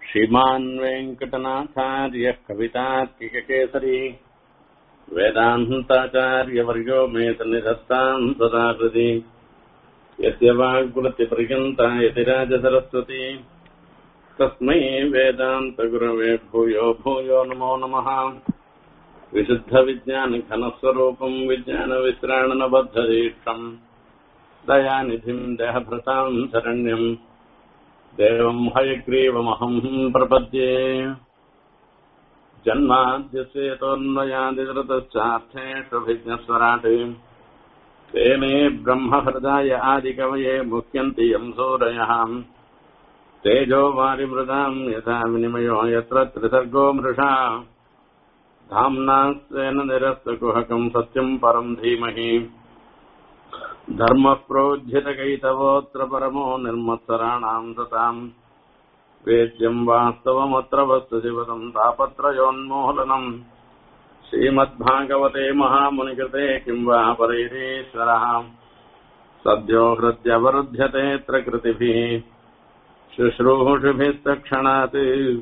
श्रीमान् वेङ्कटनाथार्यः कवितार्किककेसरी वेदान्ताचार्यवर्यो मे सन्निधत्ताम् सदा कृति यस्य वाग्गुलतिपर्यन्ता यतिराजसरस्वती तस्मै वेदान्तगुरवे भूयो भूयो नमो नमः विशुद्धविज्ञानघनस्वरूपम् विज्ञानविश्राणनबद्धदीक्षम् दयानिधिम् देहभृताम् शरण्यम् देवम् हयग्रीवमहम् प्रपद्ये जन्माद्यस्येतोऽन्वयादिकृतश्चार्थेष्वभिज्ञस्वराट् तेने ब्रह्महृदाय आदिकवये मुह्यन्ति यम् सूरयः तेजो वारिमृदाम् यथा विनिमयो यत्र त्रिसर्गो मृषा धाम्ना स्वेन निरस्तकुहकम् सत्यम् परम् धीमहि धर्मः प्रोज्झितकैतवोऽत्र परमो निर्मत्सराणाम् सताम् वेद्यम् वास्तवमत्र वस्तुशिवतम् तापत्रयोन्मूलनम् श्रीमद्भागवते महामुनिकृते किम् वा परैरीश्वरः सद्यो हृद्यवरुध्यतेऽत्र कृतिभिः शुश्रूषुभिस्तक्षणात्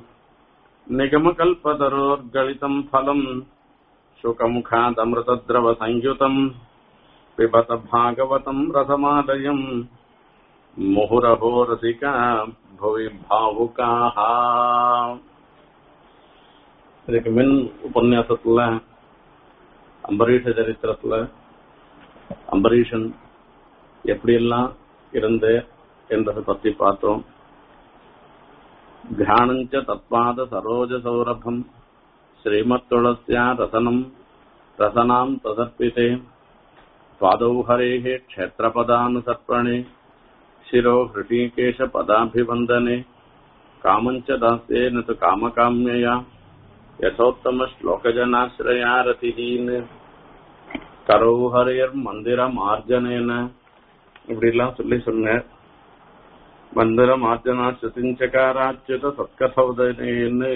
निगमकल्पतरोर्गलितम् फलम् शुकमुखादमृतद्रवसंयुतम् पिबत भागवतम् रसमालयम् मुहुरहो रसिका भुवि भावुकाः இதுக்கு மின் உபன்யாசத்துல அம்பரீஷ சரித்திரத்துல அம்பரீஷன் எப்படியெல்லாம் இருந்து என்பதை பத்தி பார்த்தோம் தியானஞ்ச தத்பாத சரோஜ சௌரபம் ஸ்ரீமத் துளசியா ரசனம் ரசனாம் ததர்ப்பிதே पादौ हरेः क्षेत्रपदानुसर्पणे शिरो हृषीकेशपदाभिवन्दने कामञ्च दास्येन तु कामकाम्यया यथोत्तमश्लोकजनाश्रया रतिहीन् करौ हरेर्मन्दिरमार्जनेन இப்படிலாம் சொல்லி சொன்னார் மந்திரம் ஆர்ஜனா சுதிஞ்சகாராச்சுத சத்கதௌதனேன்னு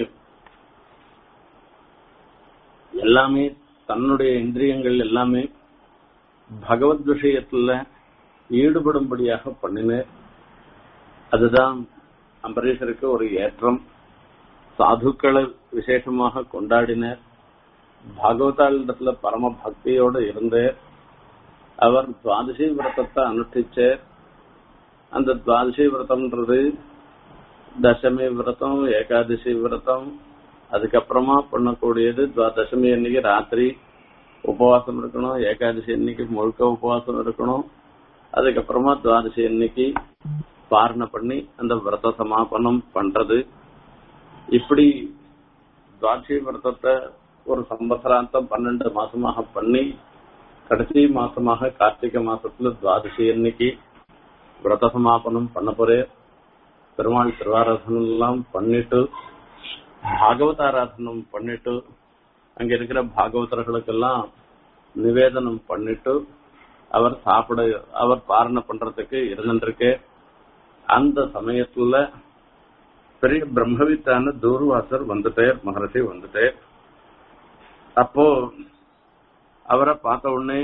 எல்லாமே தன்னுடைய இந்திரியங்கள் எல்லாமே பகவத் விஷயத்துல ஈடுபடும்படியாக பண்ணினர் அதுதான் அம்பரீஷருக்கு ஒரு ஏற்றம் சாதுக்களை விசேஷமாக கொண்டாடினர் பாகவதாளிடத்துல பரம பக்தியோடு இருந்தார் அவர் துவாதசி விரதத்தை அனுஷ்டிச்சார் அந்த துவாதசி விரதம்ன்றது தசமி விரதம் ஏகாதசி விரதம் அதுக்கப்புறமா பண்ணக்கூடியது தசமி அன்னைக்கு ராத்திரி உபவாசம் இருக்கணும் ஏகாதசி அன்னைக்கு முழுக்க உபவாசம் இருக்கணும் அதுக்கப்புறமா துவாதசி அன்னைக்கு பாரணை பண்ணி அந்த விரத சமாபனம் பண்றது இப்படி துவாட்சி விரதத்தை ஒரு சம்பத்ராந்தம் பன்னெண்டு மாசமாக பண்ணி கடைசி மாசமாக கார்த்திகை மாசத்துல துவாதசி அன்னைக்கு விரத சமாபனம் பண்ண போறே பெருமாள் திருவாராதனம் எல்லாம் பண்ணிட்டு பாகவதாராதனம் பண்ணிட்டு அங்க இருக்கிற பாகவதர்களுக்கெல்லாம் நிவேதனம் பண்ணிட்டு அவர் சாப்பிட அவர் பாரணை பண்றதுக்கு இருந்துருக்கு அந்த சமயத்துல பெரிய பிரம்மவித்தான தூர்வாசர் வந்துட்டே மகர்ஷி வந்துட்டே அப்போ அவரை பார்த்த உடனே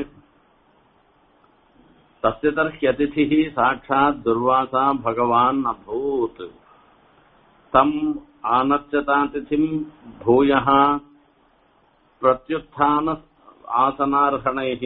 தஸ்யதர்ஹியதிதி சாட்சாத் துர்வாசா பகவான் அபூத் தம் ஆனச்சதாதிதிம் பூயः प्रत्युत्थान आसनार्हणैः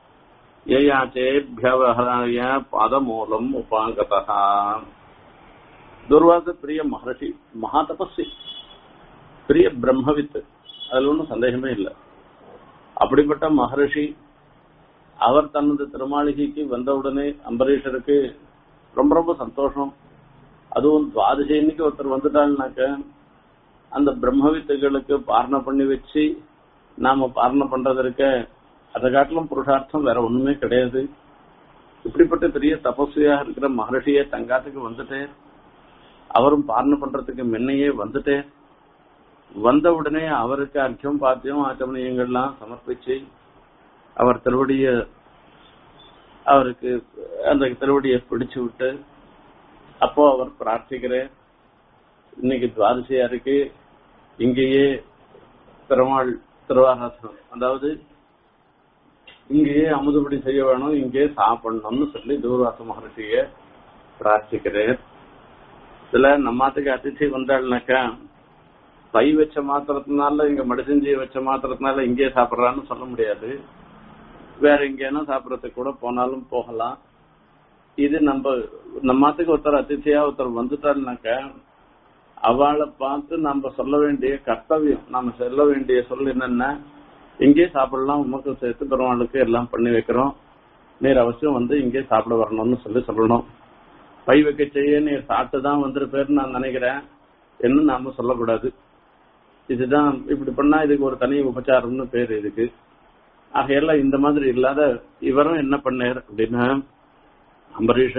ययाचेभ्यवहराय पादमूलम् उपागतः துர்வாச பிரிய மகர்ஷி மகா தபஸ்வி பிரிய பிரம்மவித்து அதுல ஒன்றும் சந்தேகமே இல்லை அப்படிப்பட்ட மகர்ஷி அவர் தனது திருமாளிகைக்கு வந்தவுடனே அம்பரீஷருக்கு ரொம்ப ரொம்ப சந்தோஷம் அதுவும் துவாதசி இன்னைக்கு ஒருத்தர் வந்துட்டாங்கனாக்க அந்த பிரம்மவித்துகளுக்கு பாரணை பண்ணி வச்சு நாம பாரணை பண்றதற்க அதை காட்டிலும் புருஷார்த்தம் வேற ஒண்ணுமே கிடையாது இப்படிப்பட்ட பெரிய தபஸ்வியா இருக்கிற மகர்ஷியே தங்காத்துக்கு வந்துட்டே அவரும் பாரணை பண்றதுக்கு முன்னையே வந்துட்டே வந்த உடனே அவருக்கு அர்த்தம் பாத்தியம் ஆச்சமணியங்கள்லாம் சமர்ப்பிச்சு அவர் திருவடிய அவருக்கு அந்த திருவடியை பிடிச்சு விட்டு அப்போ அவர் பிரார்த்திக்கிறேன் இன்னைக்கு துவாதசியா இருக்கு இங்கேயே பெருமாள் திருவாராசனம் அதாவது இங்கேயே அமுதுபடி செய்ய வேணும் இங்கேயே சாப்பிடணும்னு சொல்லி தூர்வாச மகர்ஷிய பிரார்த்திக்கிறேன் இதுல நம்மாத்துக்கு அதிர்ச்சி வந்தாள்னாக்கா பை வச்ச மாத்திரத்தினால இங்க மடிசெஞ்சி வச்ச மாத்திரத்தினால இங்கே சாப்பிடுறான்னு சொல்ல முடியாது வேற எங்கேனா சாப்பிடறதுக்கு கூட போனாலும் போகலாம் இது நம்ம நம்மாத்துக்கு ஒருத்தர் அதிர்ச்சியா ஒருத்தர் வந்துட்டாருனாக்கா அவளை பார்த்து நம்ம சொல்ல வேண்டிய கர்த்தவியம் நம்ம சொல்ல வேண்டிய சொல் என்னன்னா இங்கே சாப்பிடலாம் உமக்கு சேர்த்து பெருமாளுக்கு எல்லாம் பண்ணி வைக்கிறோம் நீர் அவசியம் வந்து இங்கே சாப்பிட வரணும்னு சொல்லி சொல்லணும் பை வைக்க செய்ய நீர் சாப்பிட்டு தான் வந்திருப்பேன்னு நான் நினைக்கிறேன் என்ன நாம சொல்லக்கூடாது இதுதான் இப்படி பண்ணா இதுக்கு ஒரு தனி உபச்சாரம்னு பேர் இதுக்கு ஆகையெல்லாம் இந்த மாதிரி இல்லாத இவரும் என்ன பண்ணார் அப்படின்னா அம்பரீஷ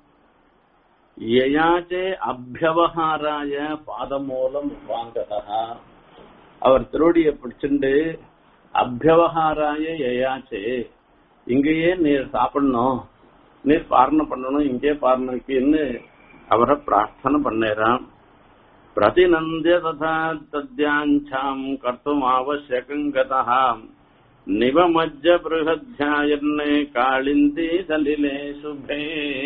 யயாச்சே அபியவகாராய பாதமூலம் வாங்கதா அவர் திருவடியை பிடிச்சிண்டு அபியவகாராய யயாச்சே இங்கேயே நீர் சாப்பிடணும் நீர் பாரணை பண்ணணும் இங்கே பாரணக்குன்னு அவரை பிரார்த்தனை பண்ணேராம் பிரதிநந்திய ததா தத்யாஞ்சாம் கர்த்தும் ஆவசியகம் கதः நிவமஜ்ஜ பிருகத்யாயன்னே காளிந்தி சலிலே சுபே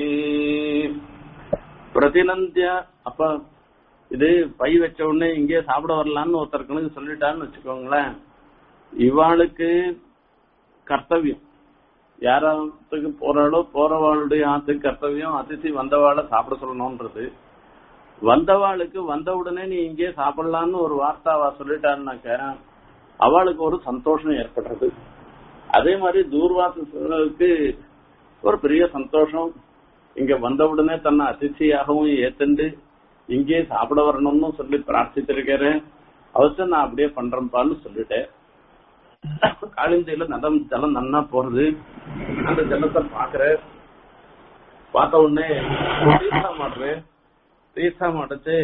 பிரதிநந்திய அப்ப இது பை வச்ச உடனே இங்கே சாப்பிட வரலான்னு ஒருத்தர் கணக்கு சொல்லிட்டான்னு வச்சுக்கோங்களேன் இவாளுக்கு கர்த்தவியம் யாராத்துக்கு போறாளோ போறவாளுடைய ஆத்துக்கு கர்த்தவியம் அதிசி வந்தவாளை சாப்பிட சொல்லணும்ன்றது வந்தவாளுக்கு வந்த உடனே நீ இங்கே சாப்பிடலான்னு ஒரு வார்த்தாவா சொல்லிட்டான்னாக்க அவளுக்கு ஒரு சந்தோஷம் ஏற்படுறது அதே மாதிரி தூர்வாசுக்கு ஒரு பெரிய சந்தோஷம் இங்க வந்த உடனே தன்னை அதிர்ச்சியாகவும் ஏத்துண்டு இங்கே சாப்பிட வரணும்னு சொல்லி பிரார்த்தித்திருக்கிறேன் அவசியம் நான் அப்படியே பண்றேன்பான்னு சொல்லிட்டேன் காளிந்தியில நலம் ஜலம் நன்னா போறது அந்த ஜலத்தை பாக்குற பார்த்த உடனே தீர்த்தம் மாடுறேன் தீர்த்தம் அடைச்சு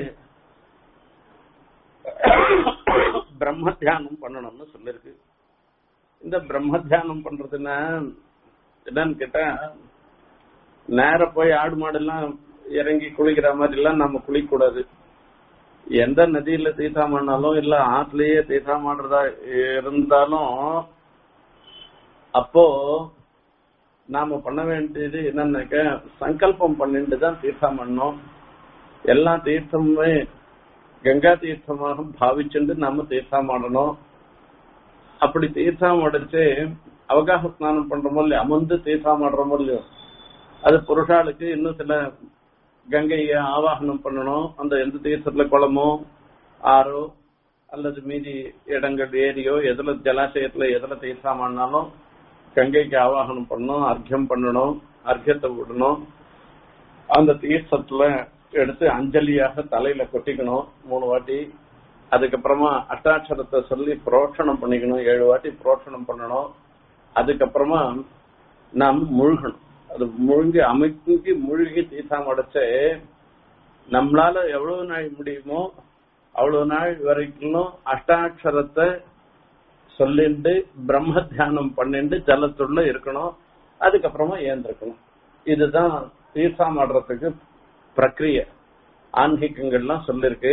பிரம்ம தியானம் பண்ணணும்னு சொல்லிருக்கு இந்த பிரம்ம தியானம் பண்றதுன்னா என்னன்னு கேட்டா நேர போய் ஆடு மாடு எல்லாம் இறங்கி குளிக்கிற மாதிரி எல்லாம் நம்ம குளிக்க கூடாது எந்த நதியில தீர்த்தம் பண்ணாலும் இல்ல ஆத்துலயே தீர்த்தம் மாடுறதா இருந்தாலும் அப்போ நாம பண்ண வேண்டியது என்னன்னாக்க சங்கல்பம் பண்ணிட்டு தான் தீர்த்தம் பண்ணோம் எல்லா தீர்த்தமுமே கங்கா தீர்த்தமாக பாவிச்சுட்டு நாம தீர்த்தம் ஆடணும் அப்படி தீர்த்தம் அடைச்சு அவகாச ஸ்நானம் பண்றோமோ இல்லையோ அமர்ந்து தீர்த்தம் ஆடுறோமோ இல்லையோ அது புருஷாளுக்கு இன்னும் சில கங்கைய ஆவாகனம் பண்ணணும் அந்த எந்த தீர்த்தத்துல குளமோ ஆறோ அல்லது மீதி இடங்கள் ஏரியோ எதுல ஜலாசயத்துல எதுல தீர்த்தம் ஆடினாலும் கங்கைக்கு ஆவாகனம் பண்ணணும் அர்க்கியம் பண்ணணும் அர்க்கியத்தை விடணும் அந்த தீர்த்தத்துல எடுத்து அஞ்சலியாக தலையில கொட்டிக்கணும் மூணு வாட்டி அதுக்கப்புறமா அட்டாட்சரத்தை சொல்லி புரோட்சணம் பண்ணிக்கணும் ஏழு வாட்டி புரோட்சணம் பண்ணணும் அதுக்கப்புறமா நாம் முழுகணும் அது முழுங்கி அமைக்கி முழுகி தீர்த்தம் அடைச்சு நம்மளால எவ்வளவு நாள் முடியுமோ அவ்வளவு நாள் வரைக்கும் அஷ்டாட்சரத்தை சொல்லிட்டு பிரம்ம தியானம் பண்ணிட்டு ஜலத்துள்ள இருக்கணும் அதுக்கப்புறமா ஏந்திருக்கணும் இதுதான் தீர்த்தம் ஆடுறதுக்கு பிரக்ரிய ஆன்மீகங்கள்லாம் சொல்லிருக்கு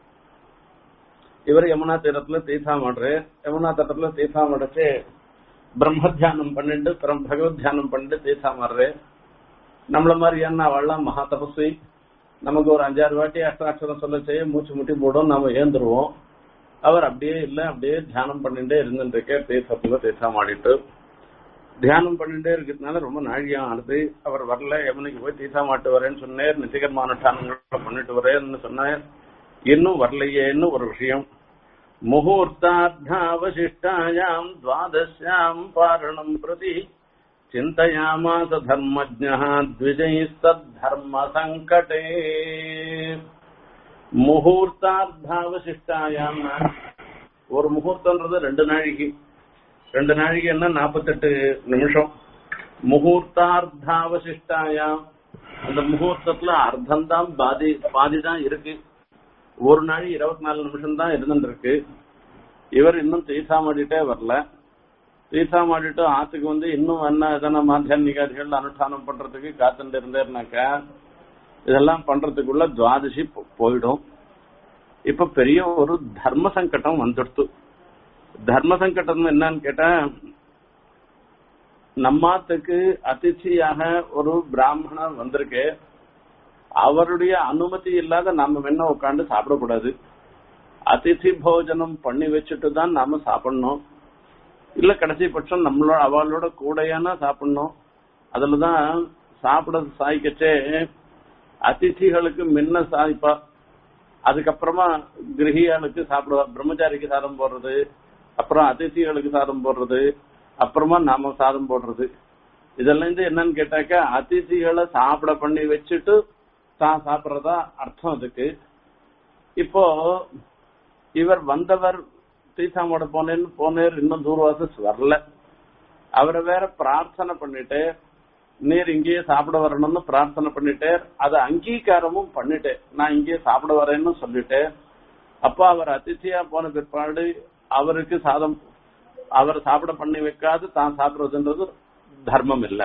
இவர் யமுனா தீரத்துல தீர்த்தம் ஆடுறாரு யமுனா தட்டத்துல தீர்த்தம் அடைச்சு பிரம்ம தியானம் பண்ணிட்டு பிரம் பகவத் தியானம் பண்ணிட்டு தீர்த்தம் ஆடுறாரு நம்மள மாதிரி என்ன அவள்லாம் மகா தபஸ்வி நமக்கு ஒரு அஞ்சாறு வாட்டி அஷ்டாட்சரம் சொல்ல செய்ய மூச்சு முட்டி போடும் நாம ஏந்துருவோம் அவர் அப்படியே இல்ல அப்படியே தியானம் பண்ணிட்டே இருந்துட்டு இருக்க தீர்த்தத்துல தீர்த்தம் ஆடிட்டு தியானம் பண்ணிட்டே இருக்கிறதுனால ரொம்ப நாழியா ஆனது அவர் வரல யமுனைக்கு போய் தீர்த்தம் ஆட்டு வரேன்னு சொன்னார் நித்திகர்மானுஷ்டானங்களை பண்ணிட்டு வரேன்னு சொன்னார் இன்னும் வரலையேன்னு ஒரு விஷயம் முகூர்த்தார்த்தாவசிஷ்டாயாம் துவாதசியாம் பாரணம் பிரதி சிந்தயாமாச தர்மஜ்ஞா த்விஜைஸ்தர்ம சங்கடே முகூர்த்தார்த்தாவசிஷ்டாயாம் ஒரு முகூர்த்தன்றது ரெண்டு நாழிகை ரெண்டு நாழிகை என்ன நாற்பத்தெட்டு நிமிஷம் முகூர்த்தார்த்தாவசிஷ்டாயாம் அந்த முகூர்த்தத்துல அர்த்தம் தான் பாதி பாதி தான் இருக்கு ஒரு நாள் இருபத்தி நாலு நிமிஷம் தான் இருந்துருக்கு இவர் இன்னும் தீர்த்தாமாடிட்டே வரல தீர்த்தாமாடிட்டு ஆத்துக்கு வந்து இன்னும் என்ன எதனா மாத்தியானிகாதிகள் அனுஷ்டானம் பண்றதுக்கு காத்துட்டு இருந்தேர்னாக்கா இதெல்லாம் பண்றதுக்குள்ள துவாதசி போ- போயிடும் இப்ப பெரிய ஒரு தர்ம சங்கடம் வந்துடுத்து தர்ம சங்கடம் என்னன்னு கேட்டா நம்மாத்துக்கு அதிர்ச்சியாக ஒரு பிராமணன் வந்திருக்கு அவருடைய அனுமதி இல்லாத நாம என்ன உட்காந்து சாப்பிடக்கூடாது அதிதி போஜனம் பண்ணி வச்சுட்டு தான் நாம சாப்பிடணும் இல்ல கடைசி பட்சம் நம்மளோட அவளோட கூடையானா சாப்பிடணும் அதுலதான் சாப்பிட சாய்க்கச்சே அதிதிகளுக்கு முன்ன சாய்ப்பா அதுக்கப்புறமா கிரகியாளுக்கு சாப்பிடுவா பிரம்மச்சாரிக்கு சாதம் போடுறது அப்புறம் அதிதிகளுக்கு சாதம் போடுறது அப்புறமா நாம சாதம் போடுறது இதெல்லாம் இருந்து என்னன்னு கேட்டாக்கா அதிதிகளை சாப்பிட பண்ணி வச்சுட்டு தான் சாப்பிடுறதா அர்த்தம் அதுக்கு இப்போ இவர் வந்தவர் தீசாமோட போனேன்னு போனேர் இன்னும் தூர்வாசஸ் வரல அவரை வேற பிரார்த்தனை பண்ணிட்டு நீர் இங்கேயே சாப்பிட வரணும்னு பிரார்த்தனை பண்ணிட்டேன் அதை அங்கீகாரமும் பண்ணிட்டேன் நான் இங்கேயே சாப்பிட வரேன்னு சொல்லிட்டேன் அப்போ அவர் அதிர்ச்சியா போன பிற்பாடு அவருக்கு சாதம் அவர் சாப்பிட பண்ணி வைக்காது தான் சாப்பிடுறதுன்றது தர்மம் இல்ல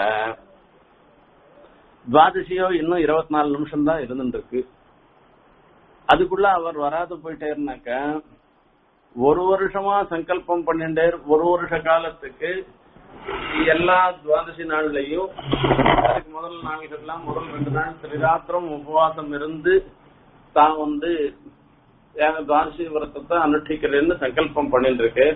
துவாதசியோ இன்னும் இருபத்தி நாலு நிமிஷம் தான் இருந்துட்டு இருக்கு அதுக்குள்ள அவர் வராது போயிட்டேருனாக்க ஒரு வருஷமா சங்கல்பம் பண்ணிட்டேர் ஒரு வருஷ காலத்துக்கு எல்லா துவாதசி நாள்லயும் அதுக்கு முதல் நாள்கள்லாம் முதல் ரெண்டு நாள் திரிராத்திரம் உபவாசம் இருந்து தான் வந்து எங்க துவாதசி விரதத்தை அனுஷ்டிக்கிறேன்னு சங்கல்பம் பண்ணிட்டு இருக்கு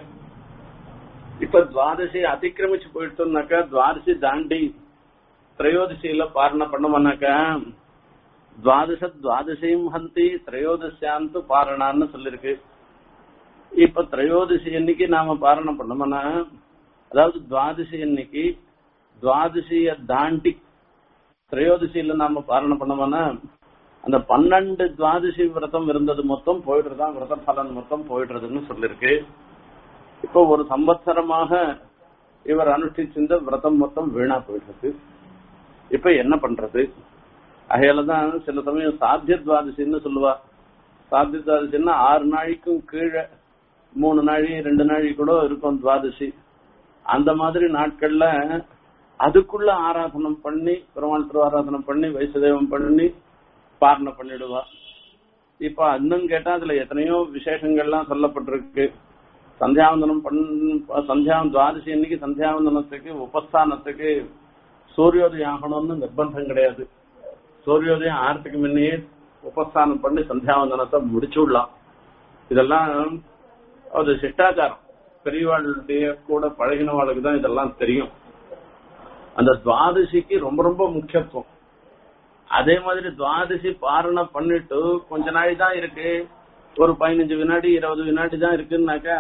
இப்ப துவாதசி அதிக்கிரமிச்சு போயிட்டோம்னாக்கா துவாதசி தாண்டி திரையோதசியில பாரண பண்ணோம்னாக்கா துவாதச துவாதசியும் ஹந்தி திரையோதசியாந்து பாரணான்னு சொல்லிருக்கு இப்ப திரையோதசி அன்னைக்கு நாம பாரணம் பண்ணோம்னா அதாவது துவாதசி அன்னைக்கு துவாதசிய தாண்டி திரையோதசியில நாம பாரணம் பண்ணோம்னா அந்த பன்னெண்டு துவாதசி விரதம் இருந்தது மொத்தம் போயிடுறதா விரத பலன் மொத்தம் போயிடுறதுன்னு சொல்லிருக்கு இப்போ ஒரு சம்பத்சரமாக இவர் அனுஷ்டிச்சிருந்த விரதம் மொத்தம் வீணா போயிடுறது இப்ப என்ன பண்றது அகையிலதான் சில சமயம் சாத்திய துவாதசின்னு சொல்லுவா சாத்திய துவாதசின்னா ஆறு நாளைக்கும் கீழே மூணு நாழி ரெண்டு நாழி கூட இருக்கும் துவாதசி அந்த மாதிரி நாட்கள்ல அதுக்குள்ள ஆராதனம் பண்ணி பெருமாள் திருவாராதனம் பண்ணி வைசுதேவம் பண்ணி பாரணை பண்ணிடுவா இப்ப இன்னும் கேட்டா அதுல எத்தனையோ விசேஷங்கள்லாம் சொல்லப்பட்டிருக்கு சந்தியாவந்தனம் பண் சந்தியாவன் துவாதசி அன்னைக்கு சந்தியாவந்தனத்துக்கு உபஸ்தானத்துக்கு சூரியோதயம் ஆகணும்னு நிர்பந்தம் கிடையாது சூரியோதயம் ஆறதுக்கு முன்னையே உபஸ்தானம் பண்ணி சந்தியாவந்தனத்தை முடிச்சு விடலாம் இதெல்லாம் அது சிட்டாச்சாரம் பெரியவாளுடைய கூட பழகினவாளுக்கு தான் இதெல்லாம் தெரியும் அந்த துவாதசிக்கு ரொம்ப ரொம்ப முக்கியத்துவம் அதே மாதிரி துவாதசி பாரணை பண்ணிட்டு கொஞ்ச நாள் தான் இருக்கு ஒரு பதினஞ்சு வினாடி இருபது வினாடி தான் இருக்குன்னாக்கா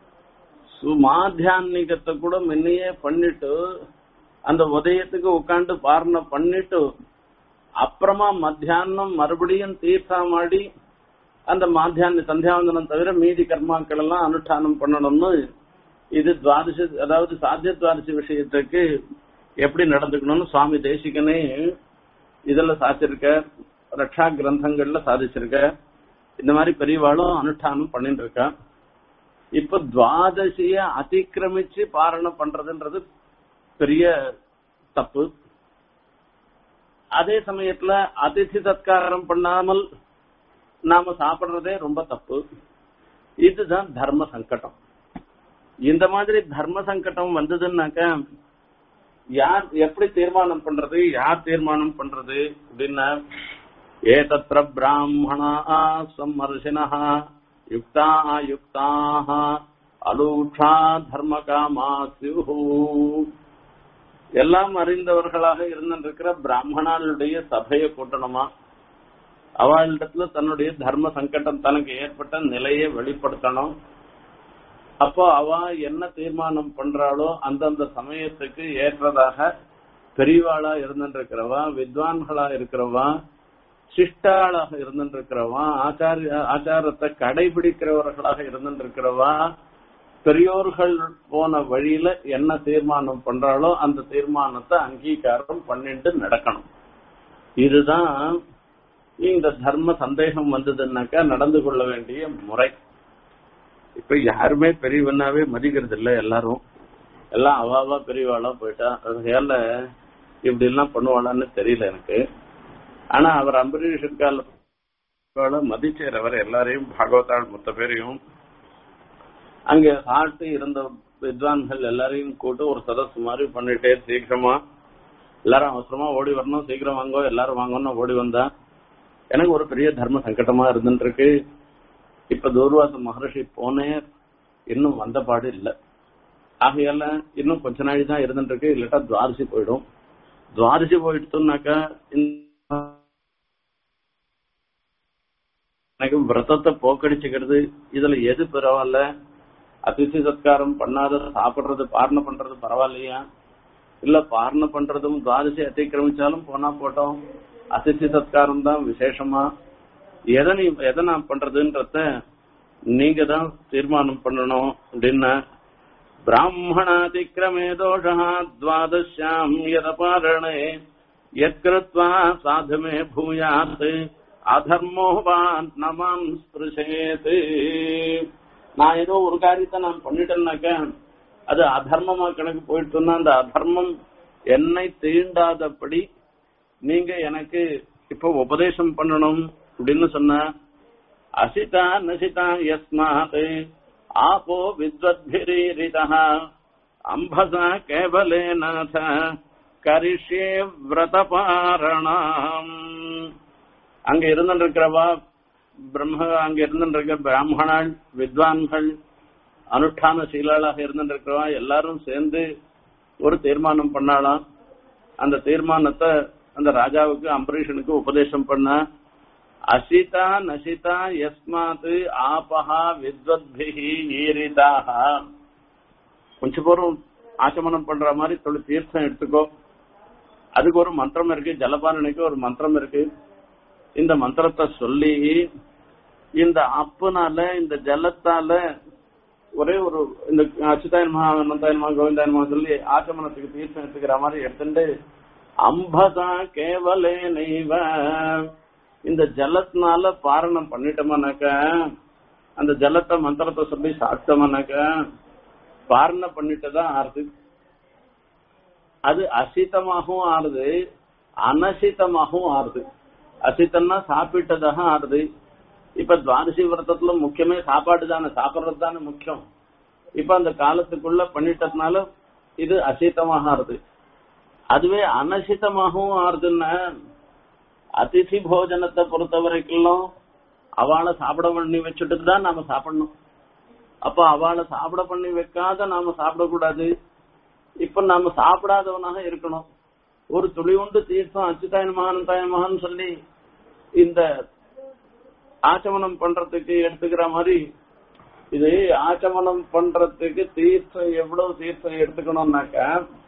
சுமாத்தியான்மிகத்தை கூட முன்னையே பண்ணிட்டு அந்த உதயத்துக்கு உட்காந்து பாரணை பண்ணிட்டு அப்புறமா மத்தியானம் மறுபடியும் தீர்த்தமாடி அந்த மாத்தியான சந்தியாவந்தனம் தவிர மீதி கர்மாக்கள் எல்லாம் அனுஷ்டானம் பண்ணணும்னு இது துவாதசி அதாவது சாத்திய துவாதசி விஷயத்துக்கு எப்படி நடந்துக்கணும்னு சுவாமி தேசிகனே இதுல சாதிச்சிருக்க ரக்ஷா கிரந்தங்கள்ல சாதிச்சிருக்க இந்த மாதிரி பெரியவாளும் அனுஷ்டானம் பண்ணிட்டு இருக்கா இப்ப துவாதசிய அதிக்கிரமிச்சு பாரணம் பண்றதுன்றது பெரிய தப்பு அதே சமயத்துல அதிசி சத்காரம் பண்ணாமல் நாம சாப்பிடுறதே ரொம்ப தப்பு இதுதான் தர்ம சங்கடம் இந்த மாதிரி தர்ம சங்கடம் வந்ததுன்னாக்க யார் எப்படி தீர்மானம் பண்றது யார் தீர்மானம் பண்றது அப்படின்னா ஏதத்திர பிராமணா சம்மர்ஷினா யுக்தா யுக்தாக அலூஷா தர்ம காமா எல்லாம் அறிந்தவர்களாக இருந்திருக்கிற பிராமணாளுடைய சபையை கூட்டணுமா அவளிடத்துல தன்னுடைய தர்ம சங்கடம் தனக்கு ஏற்பட்ட நிலையை வெளிப்படுத்தணும் அப்போ அவ என்ன தீர்மானம் பண்றாளோ அந்தந்த சமயத்துக்கு ஏற்றதாக பெரியவாளா இருந்துருக்கிறவா வித்வான்களா இருக்கிறவா சிஷ்டாளாக இருந்துருக்கிறவா ஆச்சாரிய ஆச்சாரத்தை கடைபிடிக்கிறவர்களாக இருந்துருக்கிறவா பெரியோர்கள் போன வழியில என்ன தீர்மானம் பண்றாளோ அந்த தீர்மானத்தை அங்கீகாரம் பண்ணிட்டு நடக்கணும் இதுதான் இந்த தர்ம சந்தேகம் வந்ததுன்னாக்கா நடந்து கொள்ள வேண்டிய முறை இப்ப யாருமே பெரியவனாவே மதிக்கிறது இல்ல எல்லாரும் எல்லாம் அவாவா பெரியவாளா போயிட்டா அதனால இப்படி எல்லாம் பண்ணுவாளான்னு தெரியல எனக்கு ஆனா அவர் அம்பரீஷ் கால மதிச்சேரவர் எல்லாரையும் பாகவதாள் மொத்த பேரையும் அங்க சாப்பிட்டு இருந்த வித்வான்கள் எல்லாரையும் கூட்டு ஒரு சதஸ் மாதிரி பண்ணிட்டே சீக்கிரமா எல்லாரும் அவசரமா ஓடி வரணும் சீக்கிரம் வாங்கோ எல்லாரும் வாங்கன்னு ஓடி வந்தா எனக்கு ஒரு பெரிய தர்ம சங்கடமா இருந்துட்டு இருக்கு இப்ப தூர்வாச மகர்ஷி போனேன் இன்னும் வந்த பாடு இல்ல ஆகையால இன்னும் கொஞ்ச நாள் தான் இருந்துட்டு இருக்கு இல்லாட்டா துவாரசி போயிடும் துவாரசி போயிடுத்தோம்னாக்கா இந்த- எனக்கு விரதத்தை போக்கடிச்சுக்கிறது இதுல எது பரவாயில்ல அதிசி சத்காரம் பண்ணாத சாப்பிடுறது பாரண பண்றது பரவாயில்லையா இல்ல பாரண பண்றதும் துவாதசி அத்திக்கிரமிச்சாலும் போனா போட்டோம் அதிசி சத்காரம் தான் விசேஷமா எதை நீ எதை நான் பண்றதுன்றத நீங்க தான் தீர்மானம் பண்ணணும் அப்படின்னா பிராமணாதிக்கிரமே தோஷா துவாதசியாம் யதபாரணே யத்கிருத்வா சாதுமே பூயாத் அதர்மோவான் நமாம் ஸ்பிருஷேத் நான் ஏதோ ஒரு காரியத்தை நான் பண்ணிட்டேன்னாக்க அது அதர்மமா கணக்கு போயிட்டுன்னா அந்த அதர்மம் என்னை தீண்டாதபடி நீங்க எனக்கு இப்ப உபதேசம் பண்ணணும் அப்படின்னு சொன்ன அசிதா நசிதா யஸ்மாத் ஆபோ வித்வத்பிரீரிதா அம்பசா கேவலே நாத கரிஷ்யே விரதபாரணாம் அங்க இருந்திருக்கிறவா பிரம்ம அங்க இருந்திருக்கிற பிராமணாள் வித்வான்கள் அனுஷ்டான சீலாளாக இருந்திருக்கிறவா எல்லாரும் சேர்ந்து ஒரு தீர்மானம் பண்ணாலாம் அந்த தீர்மானத்தை அந்த ராஜாவுக்கு அம்பரீஷனுக்கு உபதேசம் பண்ண அசிதா நசிதா யஸ்மாத் ஆபஹா வித்வத்பிஹி ஈரிதாக கொஞ்சம் பேரும் ஆச்சமனம் பண்ற மாதிரி தொழில் தீர்த்தம் எடுத்துக்கோ அதுக்கு ஒரு மந்திரம் இருக்கு ஜலபாலனுக்கு ஒரு மந்திரம் இருக்கு இந்த மந்திரத்தை சொல்லி இந்த அப்புனால இந்த ஜலத்தால ஒரே ஒரு இந்த அச்சுதாயன் மகா அனந்தாயன் மகா கோவிந்தாயன் மகா சொல்லி ஆச்சமனத்துக்கு தீர்த்தம் எடுத்துக்கிற மாதிரி எடுத்துட்டு அம்பதா கேவலே நெய்வ இந்த ஜலத்தினால பாரணம் பண்ணிட்டோம்னாக்க அந்த ஜலத்தை மந்திரத்தை சொல்லி சாப்பிட்டோம்னாக்க பாரணம் பண்ணிட்டுதான் ஆறுது அது அசித்தமாகவும் ஆறுது அனசித்தமாகவும் ஆறுது அசித்தம்னா சாப்பிட்டதாக ஆறுது இப்ப துவாதசி விரதத்துல முக்கியமே சாப்பாடு தானே சாப்பிடுறது தானே முக்கியம் இப்ப அந்த காலத்துக்குள்ள பண்ணிட்டதுனால இது அசித்தமாக ஆறுது அதுவே அனசித்தமாகவும் ஆறுதுன்னா அதிசி போஜனத்தை பொறுத்த வரைக்கும் அவளை சாப்பிட பண்ணி வச்சுட்டு தான் நாம சாப்பிடணும் அப்ப அவளை சாப்பிட பண்ணி வைக்காத நாம சாப்பிடக்கூடாது இப்ப நாம சாப்பிடாதவனாக இருக்கணும் ஒரு துளி உண்டு தீர்த்தம் அச்சுதாயன் மகான் தாயன் மகான் சொல்லி இந்த ஆச்சமனம் பண்றதுக்கு எடுத்துக்கிற மாதிரி இது ஆச்சமனம் பண்றதுக்கு தீர்த்தம் எவ்வளவு தீர்த்தம் எடுத்துக்கணும்னாக்க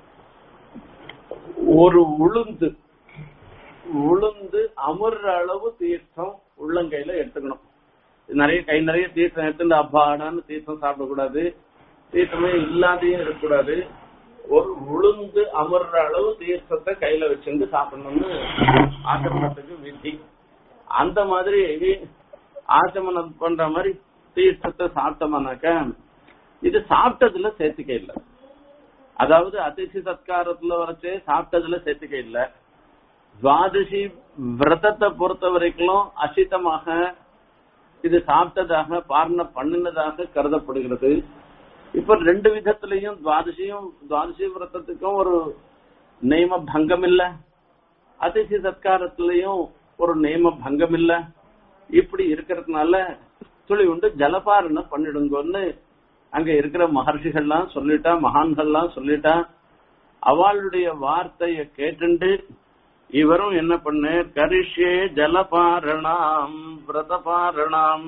ஒரு உளுந்து உளுந்து அமுற அளவு தீர்த்தம் உள்ளங்கையில எடுத்துக்கணும் நிறைய கை நிறைய தீர்த்தம் எடுத்துட்டு அப்பாடான்னு தீர்த்தம் சாப்பிடக்கூடாது தீர்த்தமே இல்லாதையும் இருக்கக்கூடாது ஒரு உளுந்து அமர்ற அளவு தீர்த்தத்தை கையில வச்சுட்டு சாப்பிடணும்னு ஆச்சமனத்துக்கு விதி அந்த மாதிரி ஆச்சமனம் பண்ற மாதிரி தீர்த்தத்தை சாப்பிட்டோம்னாக்க இது சாப்பிட்டதுல சேர்த்துக்க இல்லை அதாவது அதிசி சத்காரத்துல வரைச்சே சாப்பிட்டதுல சேர்த்துக்க இல்லை துவாதசி விரதத்தை பொறுத்த வரைக்கும் அசித்தமாக இது சாப்பிட்டதாக பாரண பண்ணினதாக கருதப்படுகிறது இப்ப ரெண்டு விதத்திலையும் துவாதசியும் துவாதசி விரதத்துக்கும் ஒரு நியம பங்கம் இல்ல அதிசி சத்காரத்திலையும் ஒரு நியம பங்கம் இல்ல இப்படி இருக்கிறதுனால துளி உண்டு ஜலபாரண பண்ணிடுங்கன்னு அங்க இருக்கிற மகர்ஷிகள்லாம் சொல்லிட்டா மகான்கள்லாம் சொல்லிட்டா அவளுடைய வார்த்தைய கேட்டுண்டு இவரும் என்ன பண்ண கரிஷ்யே ஜலபாரணாம் விரதபாரணாம்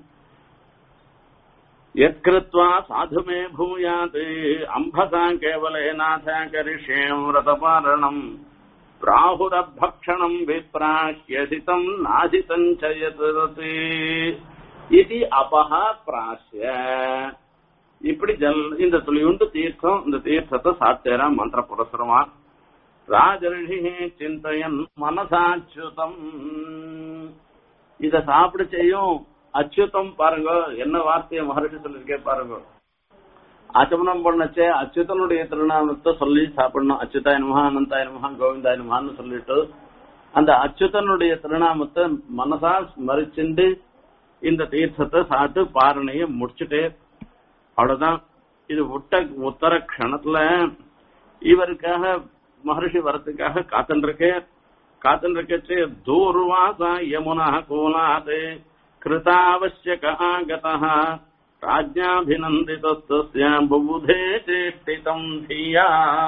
यत्कृत्वा साधु मे भूयात् अम्भसा केवलेनाथ करिष्येम् व्रतपारणम् प्राहुरभक्षणम् विप्राह्यसितम् नाजितम् च यत् இது அபஹா பிராசிய இப்படி ஜல் இந்த துளியுண்டு தீர்த்தம் இந்த தீர்த்தத்தை சாப்பிட்டேரா மந்திர புரசுரமா ராஜரிஷி சிந்தையன் மனசாச்சுதம் இத சாப்பிட செய்யும் அச்சுதம் பாருங்க என்ன வார்த்தையை மகர்ஷி சொல்லிருக்கே பாருங்க ஆச்சமனம் பண்ணச்சே அச்சுதனுடைய திருநாமத்தை சொல்லி சாப்பிடணும் அச்சுதாய நமஹா அனந்தாய நமஹா கோவிந்தாய நமஹான்னு சொல்லிட்டு அந்த அச்சுதனுடைய திருநாமத்தை மனசா ஸ்மரிச்சுண்டு இந்த தீர்த்தத்தை சாப்பிட்டு பாரணைய முடிச்சுட்டு அவ்வளவுதான் இது விட்ட உத்தர க்ஷணத்துல இவருக்காக மகர்ஷி வரத்துக்காக காத்துருக்கே காத்துன்னு இருக்கச்சு தூர்வாசா யமுனா கூலாத் கிருதாவசியக ஆகதா ராஜ்யாபிநந்திதஸ்ய புபுதே சேஷ்டிதம் தியா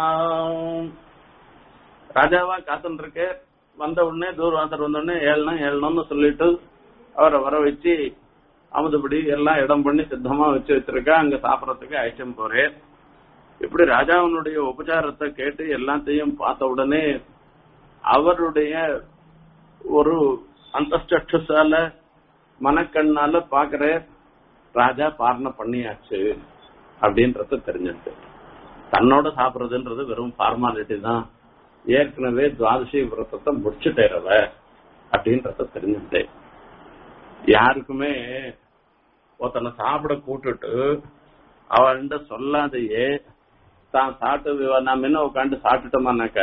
ராஜாவா காத்துன்னு இருக்க வந்த உடனே தூர்வாசர் வந்த உடனே ஏழனம் ஏழனம்னு சொல்லிட்டு அவரை வர வச்சு அமுதுபடி எல்லாம் இடம் பண்ணி சித்தமா வச்சு வச்சிருக்கா அங்க சாப்பிடறதுக்கு அழைச்சம் போறேன் இப்படி ராஜாவினுடைய உபச்சாரத்தை கேட்டு எல்லாத்தையும் பார்த்த உடனே அவருடைய ஒரு அந்தஸ்டால மனக்கண்ணால பாக்குற ராஜா பாரண பண்ணியாச்சு அப்படின்றத தெரிஞ்சிருக்கு தன்னோட சாப்பிடுறதுன்றது வெறும் ஃபார்மாலிட்டி தான் ஏற்கனவே துவாதசி விரதத்தை முடிச்சுட்டேறவ அப்படின்றத தெரிஞ்சுட்டேன் யாருக்குமே ஒருத்தனை சாப்பிட கூட்டுட்டு அவன்கிட்ட சொல்லாதையே தான் சாப்பிட்டு நான் முன்ன உட்காந்து சாப்பிட்டுட்டோமானாக்க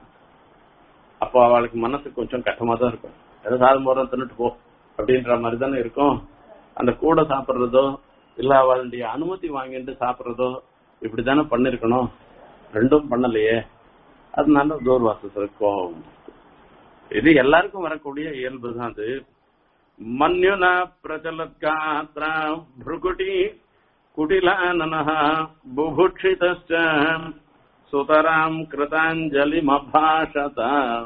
அப்போ அவளுக்கு மனசு கொஞ்சம் கஷ்டமா தான் இருக்கும் ஏதோ சாதம் போறோம் தின்னுட்டு போ அப்படின்ற மாதிரி தானே இருக்கும் அந்த கூட சாப்பிடுறதோ இல்ல அவளுடைய அனுமதி வாங்கிட்டு சாப்பிடுறதோ இப்படித்தானே பண்ணிருக்கணும் ரெண்டும் பண்ணலையே அதனால தூர்வாசஸ் இருக்கும் இது எல்லாருக்கும் வரக்கூடிய இயல்பு தான் அது மன்யுனா பிரச்சலத்காத்ரா भ्रुकुटी कुटिलाननः बुभुक्षितश्च சுதராம் கிருதாஞ்சலிமபாஷத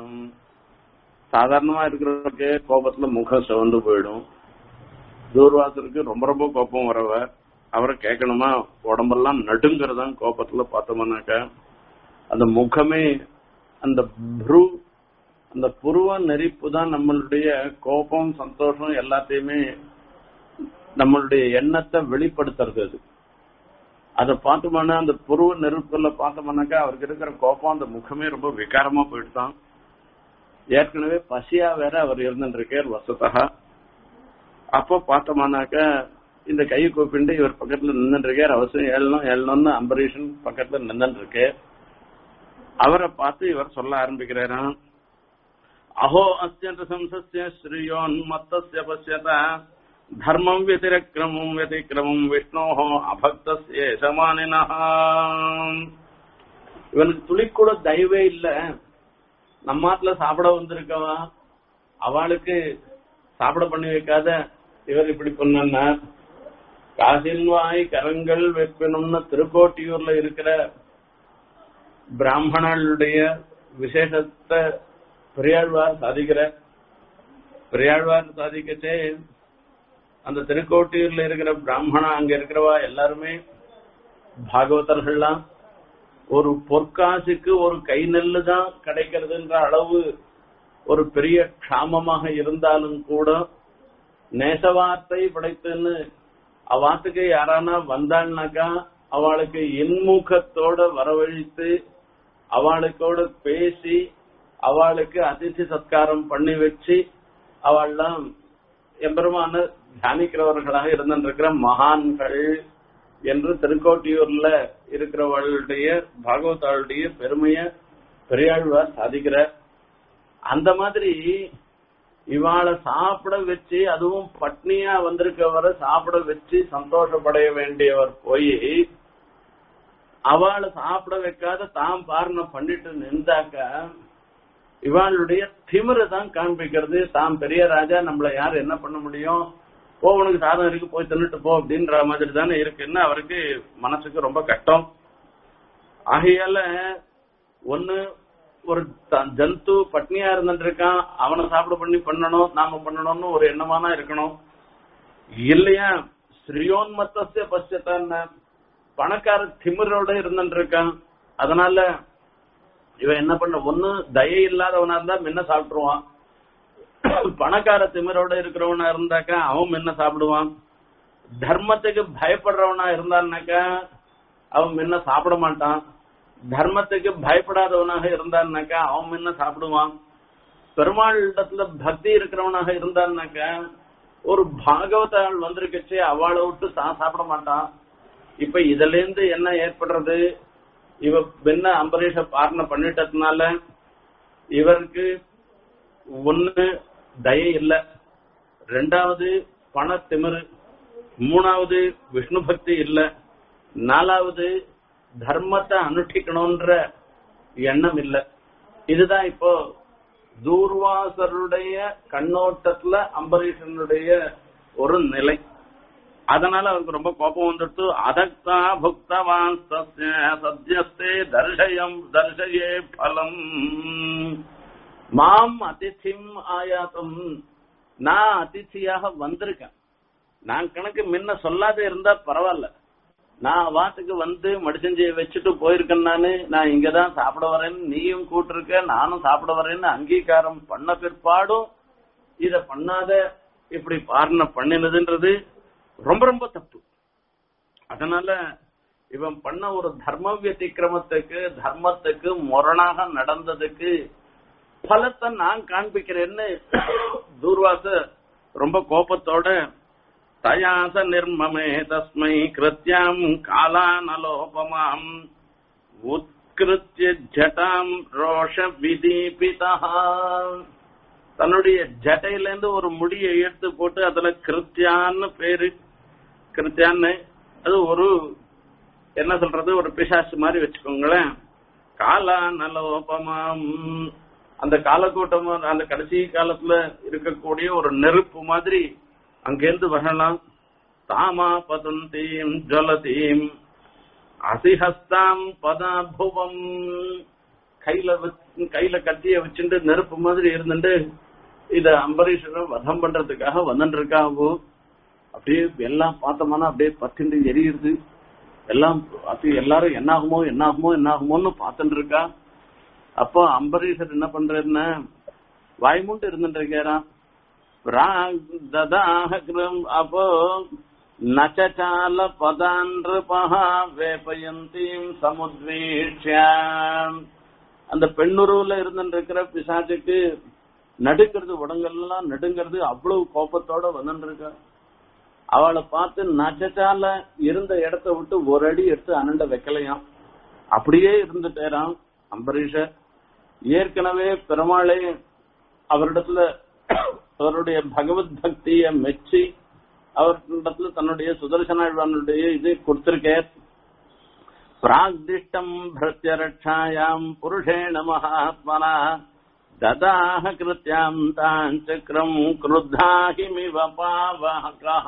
சாதாரணமா இருக்கிறவருக்கு கோபத்துல முகம் சிவந்து போயிடும் தூர்வாசருக்கு ரொம்ப ரொம்ப கோபம் வரவ அவரை கேட்கணுமா உடம்பெல்லாம் நடுங்கிறதான் கோபத்துல பார்த்தோம்னாக்க அந்த முகமே அந்த ப்ரூ அந்த புருவ நெறிப்பு தான் நம்மளுடைய கோபம் சந்தோஷம் எல்லாத்தையுமே நம்மளுடைய எண்ணத்தை வெளிப்படுத்துறது அது அதை பார்த்தோம்னா அந்த புருவ நெருப்புல பார்த்தோம்னாக்கா அவருக்கு இருக்கிற கோபம் அந்த முகமே ரொம்ப விகாரமா போயிட்டுதான் ஏற்கனவே பசியா வேற அவர் இருந்துருக்கார் வசதா அப்போ பார்த்தோம்னாக்கா இந்த கை கூப்பிண்டு இவர் பக்கத்துல நின்றுருக்கார் அவசியம் ஏழனும் ஏழனும்னு அம்பரீஷன் பக்கத்துல நின்று இருக்கு அவரை பார்த்து இவர் சொல்ல ஆரம்பிக்கிறாராம் அஹோ அத்தியந்த சம்சஸ்ய ஸ்ரீயோன்மத்தஸ்ய பசியத தர்மம் व्यतिरक्रमम् व्यतिक्रमम् விஷ்ணோஹோ அபக்தஸ்ய சமானினா இவனுக்கு துளி கூட தயவே இல்ல நம்மாத்துல சாப்பிட வந்திருக்கவா அவளுக்கு சாப்பிட பண்ணி வைக்காத இவர் இப்படி பண்ணா காசின்வாய் கரங்கள் வைக்கணும்னு திருக்கோட்டியூர்ல இருக்கிற பிராமணர்களுடைய விசேஷத்தை பெரியாழ்வார் சாதிக்கிற பெரியாழ்வார் சாதிக்கச்சே அந்த திருக்கோட்டியூர்ல இருக்கிற பிராமணா அங்க இருக்கிறவா எல்லாருமே பாகவதர்கள்லாம் ஒரு பொற்காசுக்கு ஒரு கை நெல்லு தான் கிடைக்கிறதுன்ற அளவு ஒரு பெரிய க்ஷாமமாக இருந்தாலும் கூட நேசவார்த்தை படைத்துன்னு அவாத்துக்கு யாரானா வந்தாள்னாக்கா அவளுக்கு இன்முகத்தோட வரவழைத்து அவளுக்கோட பேசி அவளுக்கு அதிர்ச்சி சத்காரம் பண்ணி வச்சு அவள்லாம் எம்பெருமான தியானிக்கிறவர்களாக இருந்திருக்கிற மகான்கள் என்று திருக்கோட்டியூர்ல இருக்கிறவர்களுடைய பாகவதாளுடைய பெருமைய பெரியாழ்வார் சாதிக்கிறார் அந்த மாதிரி இவாளை சாப்பிட வச்சு அதுவும் பட்னியா வந்திருக்கவரை சாப்பிட வச்சு சந்தோஷப்படைய வேண்டியவர் போய் அவளை சாப்பிட வைக்காத தாம் பாரணம் பண்ணிட்டு நின்றாக்க இவாளுடைய திமிரை தான் காண்பிக்கிறது தாம் பெரிய ராஜா நம்மள யார் என்ன பண்ண முடியும் போ உனக்கு சாதம் இருக்கு போய் தின்னுட்டு போ அப்படின்ற மாதிரி தானே இருக்குன்னு அவருக்கு மனசுக்கு ரொம்ப கஷ்டம் ஆகையால ஒண்ணு ஒரு ஜந்து பட்னியா இருந்துட்டு இருக்கான் அவனை சாப்பிட பண்ணி பண்ணணும் நாம பண்ணணும்னு ஒரு எண்ணமானா இருக்கணும் இல்லையா ஸ்ரீயோன்மத்தசிய பட்சத்தான பணக்கார திமிரோட இருந்துட்டு இருக்கான் அதனால இவன் என்ன பண்ண ஒண்ணு தயை இல்லாதவனா இருந்தா முன்ன சாப்பிட்டுருவான் பணக்கார திமிரோட இருக்கிறவனா இருந்தாக்கா அவன் முன்ன சாப்பிடுவான் தர்மத்துக்கு பயப்படுறவனா இருந்தான்னாக்கா அவன் முன்ன சாப்பிட மாட்டான் தர்மத்துக்கு பயப்படாதவனாக இருந்தான்னாக்கா அவன் முன்ன சாப்பிடுவான் பெருமாள் இடத்துல பக்தி இருக்கிறவனாக இருந்தான்னாக்கா ஒரு பாகவதாள் வந்திருக்கச்சு அவளை விட்டு தான் சாப்பிட மாட்டான் இப்ப இதுல இருந்து என்ன ஏற்படுறது இவ பின்ன அம்பரீஷ பாரண பண்ணிட்டதுனால இவருக்கு ஒண்ணு தய இல்ல ரெண்டாவது பண திமிரு மூணாவது விஷ்ணு பக்தி இல்ல நாலாவது தர்மத்தை அனுஷ்டிக்கணும்ன்ற எண்ணம் இல்ல இதுதான் இப்போ தூர்வாசருடைய கண்ணோட்டத்துல அம்பரீஷனுடைய ஒரு நிலை அதனால அவருக்கு ரொம்ப கோபம் வந்துட்டு அதக்தா புக்தவான் சத்ய சத்யஸ்தே தர்ஷயம் தர்ஷயே பலம் மாம் அதிதிம் ஆயாத்தம் நான் அதிதியாக வந்திருக்கேன் நான் கணக்கு முன்ன சொல்லாத இருந்தா பரவாயில்ல நான் வாட்டுக்கு வந்து மடிசஞ்சியை வச்சுட்டு போயிருக்கேன் நானு நான் இங்கதான் சாப்பிட வரேன்னு நீயும் கூட்டிருக்க நானும் சாப்பிட வரேன்னு அங்கீகாரம் பண்ண பிற்பாடும் இத பண்ணாத இப்படி பாரண பண்ணினதுன்றது ரொம்ப ரொம்ப தப்பு அதனால இவன் பண்ண ஒரு தர்ம வியதிக்கிரமத்துக்கு தர்மத்துக்கு முரணாக நடந்ததுக்கு பலத்தை நான் காண்பிக்கிறேன்னு தூர்வாச ரொம்ப கோபத்தோட தயாச நிர்மமே தஸ்மை கிருத்தியாம் காலானலோபமாம் உத்கிருத்திய ஜட்டாம் ரோஷ விதீபிதா தன்னுடைய ஜட்டையில இருந்து ஒரு முடியை எடுத்து போட்டு அதுல கிருத்தியான்னு பேரு கிருத்தியான்னு அது ஒரு என்ன சொல்றது ஒரு பிசாசு மாதிரி வச்சுக்கோங்களேன் காலா நலோபமாம் அந்த காலக்கூட்டம் அந்த கடைசி காலத்துல இருக்கக்கூடிய ஒரு நெருப்பு மாதிரி அங்கிருந்து வரலாம் தாமா பதந்தீம் ஜலதீம் அசிஹஸ்தாம் பதாபுவம் கையில வச்சு- கையில கத்திய வச்சுட்டு நெருப்பு மாதிரி இருந்துட்டு இத அம்பரீஷரை வதம் பண்றதுக்காக வந்துட்டு இருக்காவோ அப்படியே எல்லாம் பார்த்தோம்னா அப்படியே பத்திண்டு எரியுது எல்லாம் அது எல்லாரும் என்ன ஆகுமோ என்ன ஆகுமோ என்ன ஆகுமோன்னு பார்த்துட்டு இருக்கா அப்போ அம்பரீஷர் என்ன பண்றாருன்னா வாய்மூண்டு இருந்துட்டு இருக்காராம் பிராக் ததாஹ கிரம் அப்போ நச்சால பதான்றுபா வேபயந்தீம் சமுத்வீஷ்யாம் அந்த பெண்ணுருவுல இருந்துட்டு இருக்கிற பிசாச்சுக்கு நடுக்கிறது உடங்கெல்லாம் நடுங்கிறது அவ்வளவு கோபத்தோட வந்துட்டு இருக்கா அவளை பார்த்து நச்சச்சால இருந்த இடத்த விட்டு ஒரு அடி எடுத்து அனண்ட வைக்கலையாம் அப்படியே இருந்துட்டேராம் அம்பரீஷர் ஏற்கனவே பெருமாளே அவரிடத்துல அவருடைய பகவத் பக்திய மெச்சி அவரிடத்துல தன்னுடைய சுதர்சனாழ்வானுடைய இது கொடுத்திருக்கார் பிராக்திஷ்டம் பிரத்யரட்சாயாம் புருஷேண மகாத்மனா ததாஹ கிருத்தியாம் தான் சக்கரம் கிருத்தாஹிமிவ பாவகः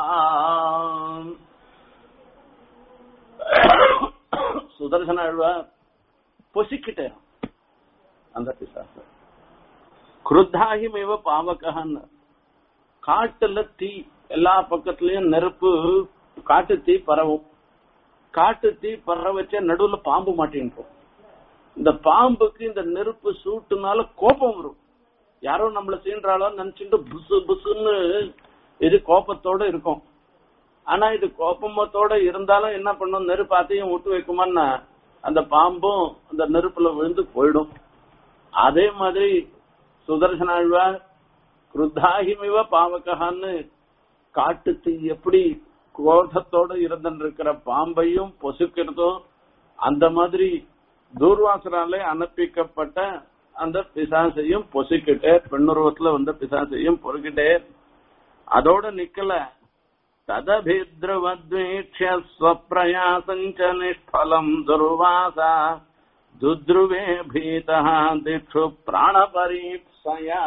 சுதர்சன ஆழ்வார் பொசிக்கிட்டேன் அந்த பிசாச கிருத்தாகிமிவ பாவகன்னு காட்டுல தீ எல்லா பக்கத்துலயும் நெருப்பு காட்டு தீ பரவும் காட்டு தீ பரவ வச்ச நடுவுல பாம்பு மாட்டின்றோம் இந்த பாம்புக்கு இந்த நெருப்பு சூட்டுனால கோபம் வரும் யாரோ நம்மள சீன்றாலோ நினைச்சுட்டு புசு புசுன்னு இது கோபத்தோட இருக்கும் ஆனா இது கோபமத்தோட இருந்தாலும் என்ன பண்ணும் நெருப்பு அதையும் விட்டு வைக்குமான்னா அந்த பாம்பும் அந்த நெருப்புல விழுந்து போயிடும் அதே மாதிரி சுதர்சனாழ்வா கிருத்தாகிமிவ பாவகன்னு காட்டு தீ எப்படி குரோதத்தோட இருந்திருக்கிற பாம்பையும் பொசுக்கிறதும் அந்த மாதிரி தூர்வாசனாலே அனுப்பிக்கப்பட்ட அந்த பிசாசையும் பொசுக்கிட்டே பெண்ணுருவத்துல வந்த பிசாசையும் பொறுக்கிட்டே அதோட நிக்கல ததபித்ருவத்வீக்ஷ ஸ்வப்பிரயாசஞ்ச நிஷ்பலம் துர்வாசா துத்ருவே பீதா திக்ஷு பிராணபரீப்சயா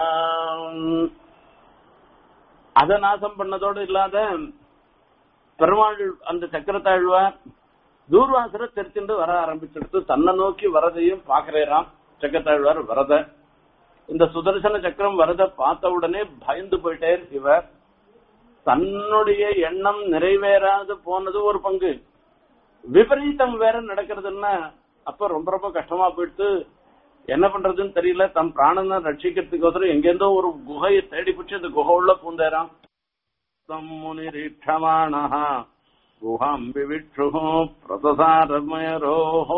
அத நாசம் பண்ணதோடு இல்லாத பெருமாள் அந்த சக்கரத்தாழ்வார் தூர்வாசர தெரிச்சுண்டு வர ஆரம்பிச்சிடுத்து தன்னை நோக்கி வரதையும் பாக்குறாராம் சக்கரத்தாழ்வார் வரத இந்த சுதர்சன சக்கரம் வரத பார்த்த உடனே பயந்து போயிட்டே இவர் தன்னுடைய எண்ணம் நிறைவேறாது போனது ஒரு பங்கு விபரீதம் வேற நடக்கிறதுன்னா அப்ப ரொம்ப ரொம்ப கஷ்டமா போயிட்டு என்ன பண்றதுன்னு தெரியல தம் பிராணனை ரட்சிக்கிறதுக்கோசரம் எங்கேருந்தோ ஒரு குகையை தேடி பிடிச்சு அந்த குகை உள்ள பூந்தேராம் தம் முனிரீட்சமானஹ குஹாம் விவிட்சு பிரதசாரமயரோஹோ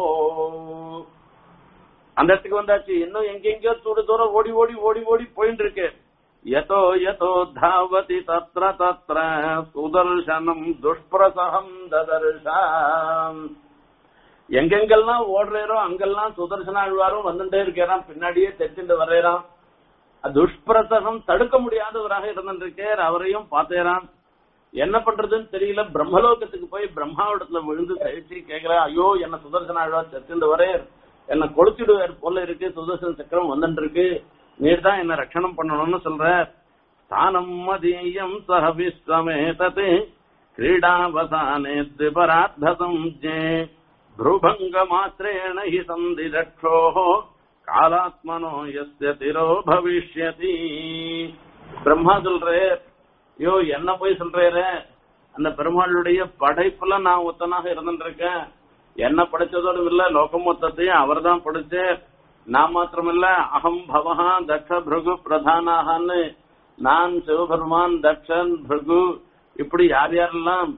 அந்த இடத்துக்கு வந்தாச்சு இன்னும் எங்கெங்கயோ தூர தூரம் ஓடி ஓடி ஓடி ஓடி போயிட்டு இருக்கு யதோ யதோ தாவதி தத்ர தத்ர சுதர்சனம் துஷ்பிரசகம் ததர்ஷாம் எங்கெங்கெல்லாம் ஓடுறேரோ அங்கெல்லாம் சுதர்சன ஆழ்வாரும் வந்துட்டே இருக்கிறான் பின்னாடியே தெரிச்சுட்டு வர்றேறான் துஷ்பிரசகம் தடுக்க முடியாதவராக இருந்திருக்கார் அவரையும் பார்த்தேரான் என்ன பண்றதுன்னு தெரியல பிரம்மலோகத்துக்கு போய் பிரம்மாவிடத்துல விழுந்து சகிச்சு கேக்குறேன் ஐயோ என்ன சுதர்சன ஆழ்வார் தெரிச்சுட்டு வரேர் என்ன கொளுத்திடுவார் போல இருக்கு சுதர்சன சக்கரம் வந்துட்டு இருக்கு நீர் தான் என்ன ரட்சணம் பண்ணணும்னு சொல்ற ஸ்தானம் மதீயம் சஹ விஸ்வமேதத் क्रीडावसाने द्विपरार्धसंज्ञे भ्रुभङ्गमात्रेण हि सन्धिरक्षोः காலாத்மனோ எஸ்ய திரோ பவிஷ்யதி பிரம்மா சொல்றே ஐயோ என்ன போய் சொல்றேரே அந்த பெருமாளுடைய படைப்புல நான் ஒத்தனாக இருந்துருக்கேன் என்ன படைச்சதோடு இல்ல லோகம் மொத்தத்தையும் அவர் தான் படைச்சு நான் மாத்திரமில்ல அகம் பவஹா தக்ஷ பிருகு பிரதானாகன்னு நான் சிவபெருமான் தக்ஷன் பிருகு இப்படி யார் யாரெல்லாம்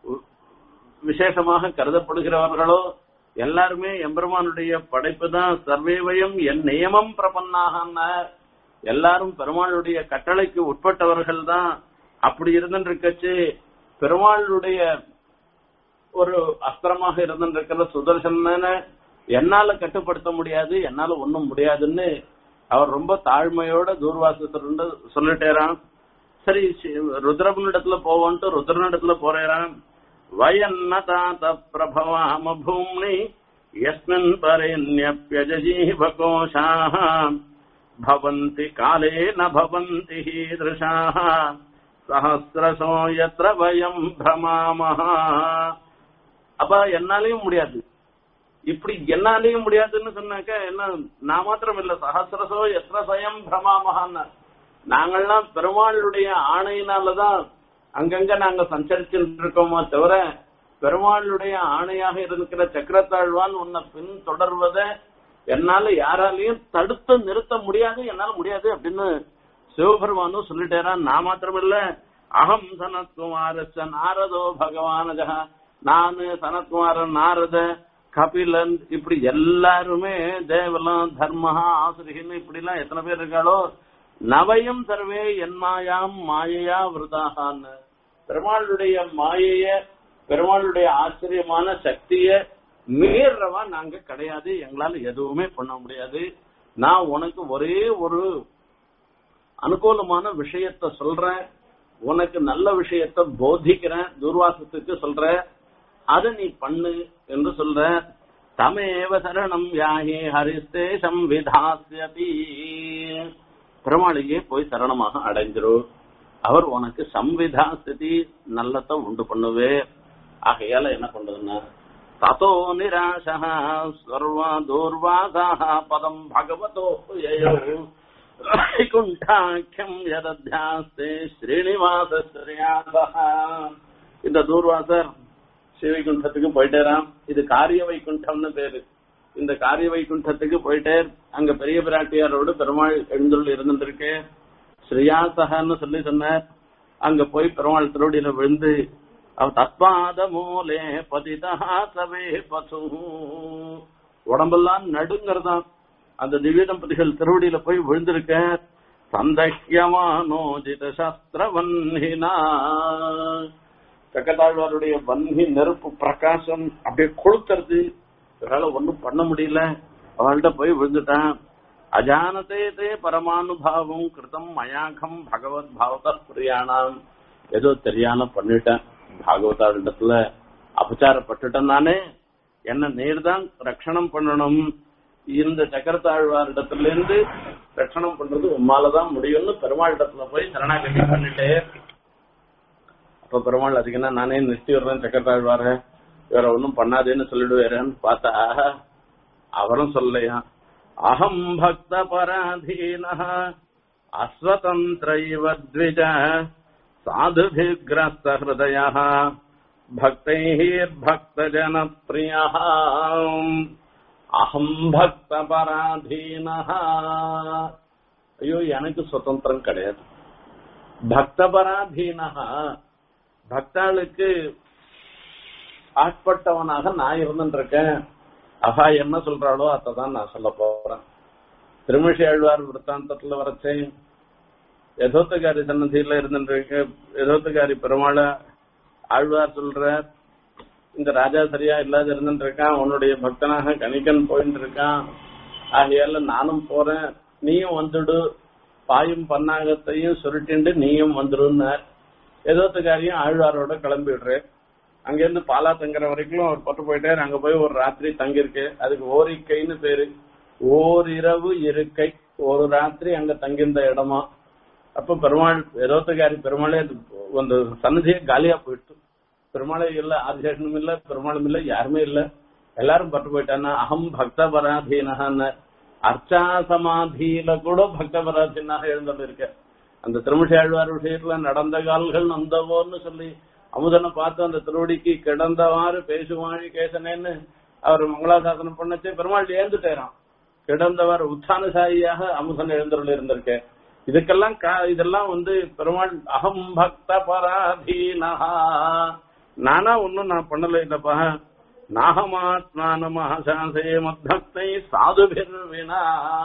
விசேஷமாக கருதப்படுகிறவர்களோ எல்லாருமே எம்பெருமானுடைய படைப்பு தான் சர்வேவயம் என் நியமம் பிரபன்னாக எல்லாரும் பெருமாளுடைய கட்டளைக்கு உட்பட்டவர்கள் தான் அப்படி இருந்துருக்கச்சு பெருமாளுடைய ஒரு அஸ்திரமாக இருந்துருக்கிற சுதர்சன என்னால கட்டுப்படுத்த முடியாது என்னால ஒண்ணும் முடியாதுன்னு அவர் ரொம்ப தாழ்மையோட தூர்வாசத்திலிருந்து சொல்லிட்டேரான் சரி ருத்ரபனிடத்துல போவோன்ட்டு ருத்ரனிடத்துல போறேரான் வயன்னதாத பிரபவாம பூம்னி யஸ்மின் பரேண்யப்யஜீவகோஷாः भवन्ति काले न भवन्ति हीदृशाः சஹசிரசோ எத்திர வயம் பிரமாமஹா அப்ப என்னாலையும் முடியாது இப்படி என்னாலையும் முடியாதுன்னு சொன்னாக்க என்ன நான் மாத்திரம் இல்ல சஹசிரசோ எத்திர சயம் பிரமாமஹான்னு நாங்கள்லாம் பெருமாளுடைய ஆணையினாலதான் அங்கங்க நாங்க சஞ்சரிச்சுட்டு இருக்கோமோ தவிர பெருமாளுடைய ஆணையாக இருக்கிற சக்கரத்தாழ்வான் உன்னை பின் தொடர்வதை என்னால யாராலையும் தடுத்து நிறுத்த முடியாது என்னால முடியாது அப்படின்னு சிவபெருமானும் சொல்லிட்டேரா நான் மாத்திரம் இல்ல அகம் சனத்குமாரச்ச நாரதோ பகவானஜா நானு சனத்குமாரன் நாரத கபிலன் இப்படி எல்லாருமே தேவலம் தர்மஹா ஆசிரியன்னு இப்படி எல்லாம் எத்தனை பேர் இருக்காளோ நவயம் சர்வே என் மாயாம் மாயையா விரதாகான்னு பெருமாளுடைய மாயைய பெருமாளுடைய ஆச்சரியமான சக்திய மீறவா நாங்க கிடையாது எங்களால எதுவுமே பண்ண முடியாது நான் உனக்கு ஒரே ஒரு அனுகூலமான விஷயத்த சொல்றேன் உனக்கு நல்ல விஷயத்த போதிக்கிறேன் துர்வாசத்துக்கு சொல்றேன் அதை நீ பண்ணு என்று சொல்ற தமேவ சரணம் யாகி ஹரிஸ்தே சம்விதாசியதி பெருமாளையே போய் சரணமாக அடைஞ்சிரு அவர் உனக்கு சம்விதா ஸ்திதி நல்லத்தை உண்டு பண்ணுவே ஆகையால என்ன பண்றதுன்னா ததோ நிராசா சர்வா தூர்வாசாக பதம் பகவதோ யயோ வைகுண்டாக்கியம் யதத்தியாஸ்தே ஸ்ரீனிவாச இந்த தூர்வாசர் ஸ்ரீவைகுண்டத்துக்கு போயிட்டேராம் இது காரிய வைகுண்டம்னு பேரு இந்த காரிய வைகுண்டத்துக்கு போயிட்டே அங்க பெரிய பிராட்டியாரோடு பெருமாள் எழுந்துள்ள இருந்திருக்கு ஸ்ரீயாசகன்னு சொல்லி சொன்னார் அங்க போய் பெருமாள் திருவடியில விழுந்து அவ தத்பாத மூலே பதிதா சவே பசு உடம்பெல்லாம் நடுங்கிறதாம் அந்த திவ்ய தம்பதிகள் திருவடியில போய் விழுந்திருக்க சந்தக்கியமானோஜித சஸ்திர வன்னினா கக்கத்தாழ்வாருடைய வன்னி நெருப்பு பிரகாசம் அப்படியே கொளுத்துறது இவரால ஒண்ணும் பண்ண முடியல அவள்கிட்ட போய் விழுந்துட்டான் அஜானதே தே பரமானுபாவம் கிருதம் மயாகம் பகவத் பாவத பிரியாணாம் ஏதோ தெரியாம பண்ணிட்டேன் பாகவதாரிடத்துல அபச்சாரப்பட்டுட்டேன் நானே என்ன நீர் தான் ரட்சணம் பண்ணணும் இந்த சக்கரத்தாழ்வாரிடத்துல இருந்து ரட்சணம் பண்றது உம்மாலதான் முடியும்னு பெருமாள் இடத்துல போய் சரணாகதி பண்ணிட்டே அப்ப பெருமாள் அதுக்குன்னா நானே நிறுத்தி விடுறேன் சக்கரத்தாழ்வார வேற ஒன்னும் பண்ணாதேன்னு சொல்லிடுவேறேன்னு பார்த்தா அவரும் சொல்லலையா அகம் பக்த பராதீன அஸ்வதந்திரைவ த்விஜ சாதுபிகிரஸ்த ஹிருதய பக்தைர்பக்த ஜனப்பிரிய அகம் பக்த பராதீன ஐயோ எனக்கு சுதந்திரம் கிடையாது பக்த பராதீனா பக்தாளுக்கு ஆட்பட்டவனாக நான் இருந்துருக்கேன் அஹா என்ன சொல்றாளோ அதான் நான் சொல்ல போறேன் திருமிஷி ஆழ்வார் விற்த்தாந்தத்துல வரச்சேன் யதோத்தகாரி சன்னதியில இருந்துருக்கு யதோத்தகாரி பெருமாள ஆழ்வார் சொல்ற இந்த ராஜா சரியா இல்லாத இருந்துட்டு இருக்கான் உன்னுடைய பக்தனாக கணிக்கன் போயிட்டு இருக்கான் ஆகையால நானும் போறேன் நீயும் வந்துடு பாயும் பன்னாகத்தையும் சுருட்டிண்டு நீயும் வந்துடுன்னார் யதோத்தகாரியும் ஆழ்வாரோட கிளம்பிடுறேன் அங்கிருந்து பாலா தங்குற வரைக்கும் அவர் பட்டு போயிட்டே அங்க போய் ஒரு ராத்திரி தங்கியிருக்கு அதுக்கு ஓரிக்கைன்னு பேரு ஓரிரவு இருக்கை ஒரு ராத்திரி அங்க தங்கியிருந்த இடமா அப்ப பெருமாள் இருபத்தகாரி பெருமாளே ಒಂದು சன்னதியே காலியா போயிட்டு பெருமாளே இல்ல ஆதிசேஷனும் இல்ல பெருமாளும் இல்ல யாருமே இல்ல எல்லாரும் பட்டு போயிட்டான்னா அகம் பக்த பராதீனஹான்னு அர்ச்சா சமாதியில கூட பக்த பராதீனாக எழுந்தது இருக்க அந்த திருமிஷி ஆழ்வார் விஷயத்துல நடந்த கால்கள் நந்தவோன்னு சொல்லி அமுதனை பார்த்து அந்த திருவடிக்கு கிடந்தவாறு பேசுவாழி கேசனேன்னு அவர் மங்களாசாசனம் பண்ணச்சு பெருமாள் ஏந்துட்டேரான் கிடந்தவர் உத்தானசாயியாக அமுதன் எழுந்தருள் இருந்திருக்க இதுக்கெல்லாம் கா- இதெல்லாம் வந்து பெருமாள் அகம் பக்த பராதீனா நானா ஒன்னும் நான் பண்ணல இல்லப்பா நாகமாத்மான மகாசாசே மத்பக்தை சாதுபிர்வினா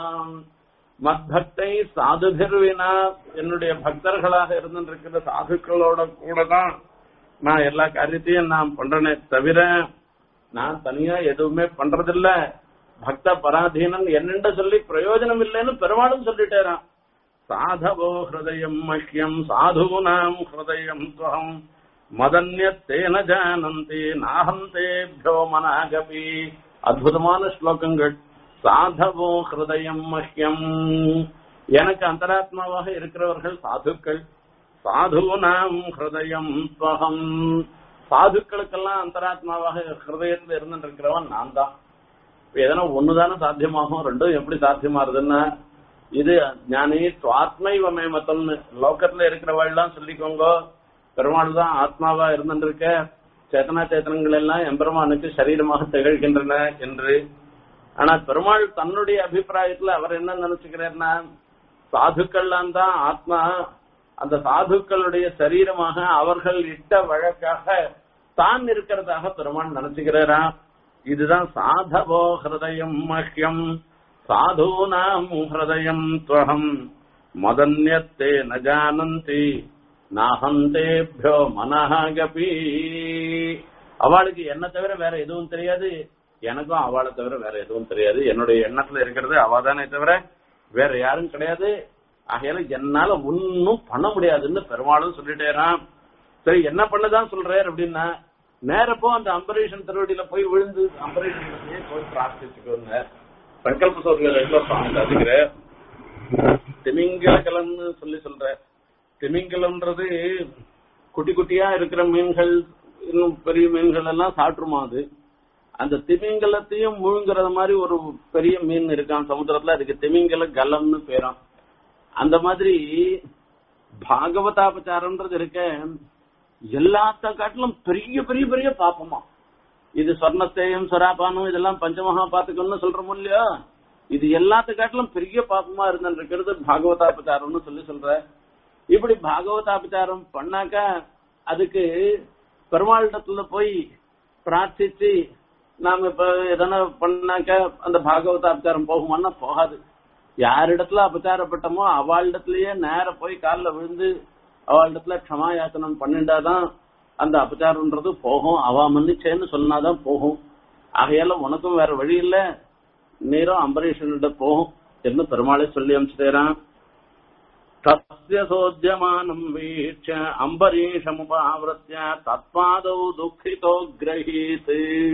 மத்பக்தை சாதுபிர்வினா என்னுடைய பக்தர்களாக இருந்திருக்கிற சாதுக்களோட கூட தான் நான் எல்லா காரியத்தையும் நான் பண்றேனே தவிர நான் தனியா எதுவுமே பண்றதில்ல பக்த பராதீனன் என்னென்று சொல்லி பிரயோஜனம் இல்லைன்னு பெருமாளும் சொல்லிட்டேரான் சாதவோ ஹிருதயம் மஹ்யம் சாதுனாம் ஹிருதயம் துவம் மதன்யத்தேன ஜானந்தி நாஹந்தேபியோ மனாகபி அற்புதமான ஸ்லோகங்கள் சாதவோ ஹிருதயம் மஹ்யம் எனக்கு அந்தராத்மாவாக இருக்கிறவர்கள் சாதுக்கள் சாதுனாம் ஹிருதயம் துவகம் சாதுக்களுக்கெல்லாம் அந்தராத்மாவாக ஹிருதயத்தில் இருந்துட்டு இருக்கிறவன் நான் தான் இப்ப எதனா ஒண்ணுதானே சாத்தியமாகும் ரெண்டும் எப்படி சாத்தியமாறுதுன்னா இது ஞானி ஆத்மைவமே மத்தம்னு லோக்கத்துல இருக்கிறவள்லாம் சொல்லிக்கோங்க பெருமாள் தான் ஆத்மாவா இருந்துருக்க சேத்தனா சேத்தனங்கள் எல்லாம் எம்பெருமானுக்கு சரீரமாக திகழ்கின்றன என்று ஆனா பெருமாள் தன்னுடைய அபிப்பிராயத்துல அவர் என்ன நினைச்சுக்கிறார்னா சாதுக்கள்லாம் தான் ஆத்மா அந்த சாதுக்களுடைய சரீரமாக அவர்கள் இட்ட வழக்காக தான் இருக்கிறதாக பெருமாள் நினைச்சுக்கிறாரா இதுதான் சாதவோ ஹிருதயம் மஹ்யம் சாதூனாம் ஹிருதயம் துவகம் மதன்யத்தே ந ஜானந்தி நாஹந்தேபியோ மனஹாகபி அவளுக்கு என்ன தவிர வேற எதுவும் தெரியாது எனக்கும் அவளை தவிர வேற எதுவும் தெரியாது என்னுடைய எண்ணத்துல இருக்கிறது அவதானே தவிர வேற யாரும் கிடையாது ஆகையால என்னால ஒன்னும் பண்ண முடியாதுன்னு பெருமாளும் சொல்லிட்டேரான் சரி என்ன பண்ணதான் சொல்றாரு அப்படின்னா நேரப்போ அந்த அம்பரீஷன் திருவடியில போய் விழுந்து அம்பரீஷன் போய் பிரார்த்திச்சுக்கோங்க சங்கல்ப சோதரிகள் ரெகுலர் சாங் அதுக்கிற திமிங்கலகலம்னு சொல்லி சொல்ற திமிங்கலம்ன்றது குட்டி குட்டியா இருக்கிற மீன்கள் இன்னும் பெரிய மீன்கள் எல்லாம் சாப்பிட்டுருமா அது அந்த திமிங்கலத்தையும் முழுங்குறது மாதிரி ஒரு பெரிய மீன் இருக்கான் சமுத்திரத்துல அதுக்கு திமிங்கல கலம்னு பேராம் அந்த மாதிரி பாகவதாபச்சாரம்ன்றது இருக்க எல்லாத்த காட்டிலும் பெரிய பெரிய பெரிய பாப்பமா இது சொர்ணத்தேயம் சொராபானம் இதெல்லாம் பஞ்சமகா பாத்துக்கணும்னு சொல்றோம் இல்லையா இது எல்லாத்த காட்டிலும் பெரிய பாப்பமா இருந்திருக்கிறது பாகவதாபச்சாரம்னு சொல்லி சொல்ற இப்படி பாகவதாபச்சாரம் பண்ணாக்க அதுக்கு பெருமாளிடத்துல போய் பிரார்த்திச்சு நாம இப்ப எதனா பண்ணாக்க அந்த பாகவதாபச்சாரம் போகுமான்னா போகாது யாரிடத்துல அபச்சாரப்பட்டமோ அவளிடத்திலேயே நேர போய் காலில் விழுந்து அவளிடத்துல க்ஷமா யாச்சனம் பண்ணிண்டாதான் அந்த அபச்சாரம்ன்றது போகும் அவ மன்னிச்சேன்னு சொன்னாதான் போகும் ஆகையால உனக்கும் வேற வழி இல்ல நீரும் அம்பரீஷனிட போகும் என்று பெருமாளை சொல்லி அனுப்பிச்சுட்டேரான் தஸ்ய சோத்தியமானம் வீட்ச அம்பரீஷமுபாவிரத்ய தத்பாதௌ துக்கிதோ கிரகீத்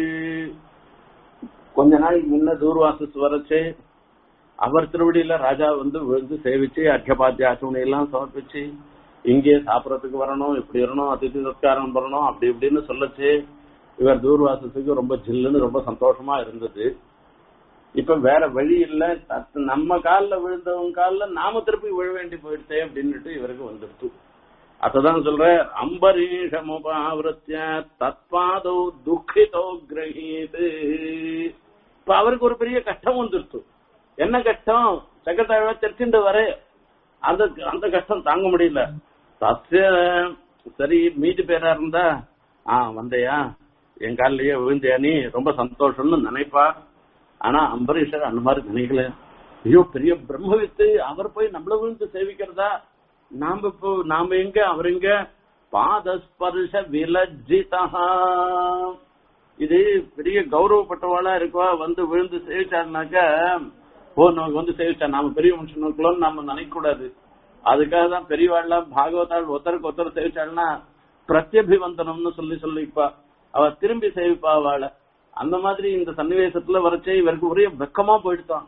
கொஞ்ச நாள் முன்ன தூர்வாசஸ் வரச்சு அவர் திருவடியில ராஜா வந்து விழுந்து சேவிச்சு அர்க்கபாத்திய ஆச்சமணி எல்லாம் சமர்ப்பிச்சு இங்கே சாப்பிடறதுக்கு வரணும் இப்படி வரணும் அதிதி சத்காரம் பண்ணணும் அப்படி இப்படின்னு சொல்லச்சு இவர் தூர்வாசத்துக்கு ரொம்ப ஜில்லுன்னு ரொம்ப சந்தோஷமா இருந்தது இப்ப வேற வழி இல்ல தத்- நம்ம கால்ல விழுந்தவங்க கால்ல நாம திருப்பி விழ வேண்டி போயிடுச்சே அப்படின்னுட்டு இவருக்கு வந்துடுச்சு அததான் சொல்ற அம்பரீஷமுபாவிரத்திய தத்பாதோ துக்கிதோ கிரகீது இப்ப அவருக்கு ஒரு பெரிய கஷ்டம் வந்துடுச்சு என்ன கஷ்டம் சக்கரத்தாழ்வா தெரிச்சுட்டு வர அந்த அந்த கஷ்டம் தாங்க முடியல சத்திய சரி மீட்டு பேரா இருந்தா ஆ வந்தையா என் காலிலேயே விழுந்தியா நீ ரொம்ப சந்தோஷம்னு நினைப்பா ஆனா அம்பரீஷர் அந்த மாதிரி நினைக்கல ஐயோ பெரிய பிரம்மவித்து அவர் போய் நம்மள விழுந்து சேவிக்கிறதா நாம இப்போ நாம எங்க அவர் எங்க பாதஸ்பர்ஷ விலஜிதா இது பெரிய கௌரவப்பட்டவாளா இருக்கவா வந்து விழுந்து சேவிச்சாருனாக்க ஓ நமக்கு வந்து சேவிச்சா நாம பெரிய மனுஷனுக்குள்ளோன்னு நாம நினைக்க கூடாது அதுக்காக தான் பெரியவாள்லாம் பாகவதாள் ஒருத்தருக்கு ஒருத்தர் சேவிச்சாள்னா பிரத்யபிவந்தனம்னு சொல்லி சொல்லிப்பா அவ திரும்பி சேவிப்பா அவளை அந்த மாதிரி இந்த சன்னிவேசத்துல வரைச்சே இவருக்கு ஒரே வெக்கமா போயிடுதான்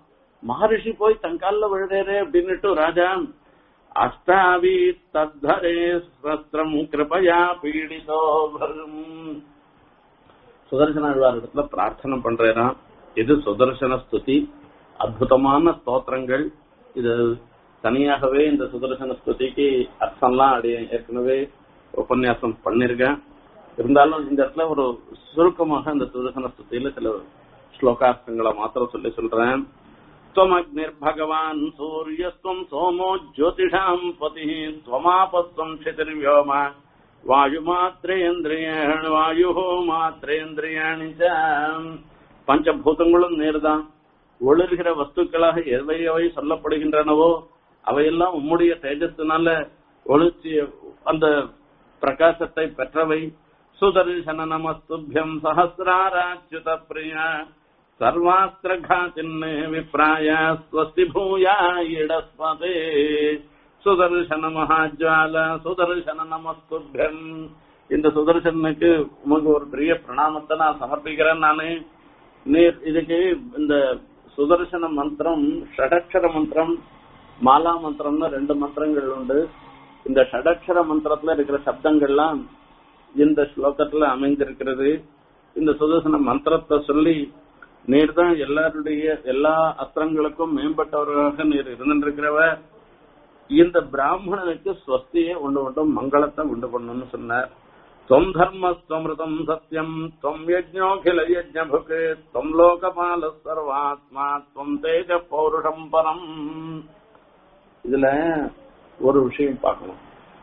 மகரிஷி போய் தன் காலில் விழுறேரே அப்படின்னுட்டு ராஜா அஷ்டாவி தத்தரே சஸ்திரம் கிருபயா பீடிதோ பரும் சுதர்சன இடத்துல பிரார்த்தனை பண்றேன் இது சுதர்சன ஸ்துதி அற்புதமான ஸ்தோத்திரங்கள் இது தனியாகவே இந்த சுதர்சன ஸ்துதிக்கு அர்த்தம்லாம் அடைய ஏற்கனவே உபன்யாசம் பண்ணிருக்கேன் இருந்தாலும் இந்த இடத்துல ஒரு சுருக்கமாக இந்த சுதர்சன ஸ்துதியில சில ஸ்லோகார்த்தங்களை மாத்திரம் சொல்லி சொல்றேன் त्वमग्निर्भगवान् सूर्यस्त्वम् सोमो ज्योतिषाम् पतिः त्वमापस्त्वम् क्षितिर्व्योम வாயுமாத்திரேந்திரியாணி வாயு மாத்திரேந்திரியாணி பஞ்சபூதங்களும் நேர்தான் ஒளிர்கிற வஸ்துக்களாக எவை எவை சொல்லப்படுகின்றனவோ அவையெல்லாம் உம்முடைய தேஜத்தினால ஒளிச்சி அந்த பிரகாசத்தை பெற்றவை சுதர்சன நமஸ்துபியம் சஹசிராராச்சுத பிரியா சர்வாஸ்திரகாச்சின் விப்ராய ஸ்வஸ்தி பூயா இடஸ்பதே சுதர்சன மகாஜால சுதர்சன நமஸ்துபியம் இந்த சுதர்சனுக்கு உமக்கு ஒரு பெரிய பிரணாமத்தை நான் சமர்ப்பிக்கிறேன் நானு நீர் இதுக்கு இந்த சுதர்சன மந்திரம் ஷடக்ஷர மந்திரம் மாலா மந்திரம்னு ரெண்டு மந்திரங்கள் உண்டு இந்த ஷடக்ஷர மந்திரத்துல இருக்கிற சப்தங்கள்லாம் இந்த ஸ்லோகத்துல அமைந்திருக்கிறது இந்த சுதர்சன மந்திரத்தை சொல்லி நீர் தான் எல்லாருடைய எல்லா அஸ்திரங்களுக்கும் மேம்பட்டவர்களாக நீர் இருந்திருக்கிறவ இந்த பிராமணனுக்கு ஸ்வஸ்தியை உண்டு கொண்டும் மங்களத்தை உண்டு பண்ணணும்னு சொன்னார் त्वम् धर्मस्त्वमृतम् सत्यम् त्वम् यज्ञोऽखिल यज्ञभुक् त्वम् लोकपालः सर्वात्मा त्वम् तेज पौरुषम् பரம் இதுல ஒரு விஷயம் பார்க்கணும்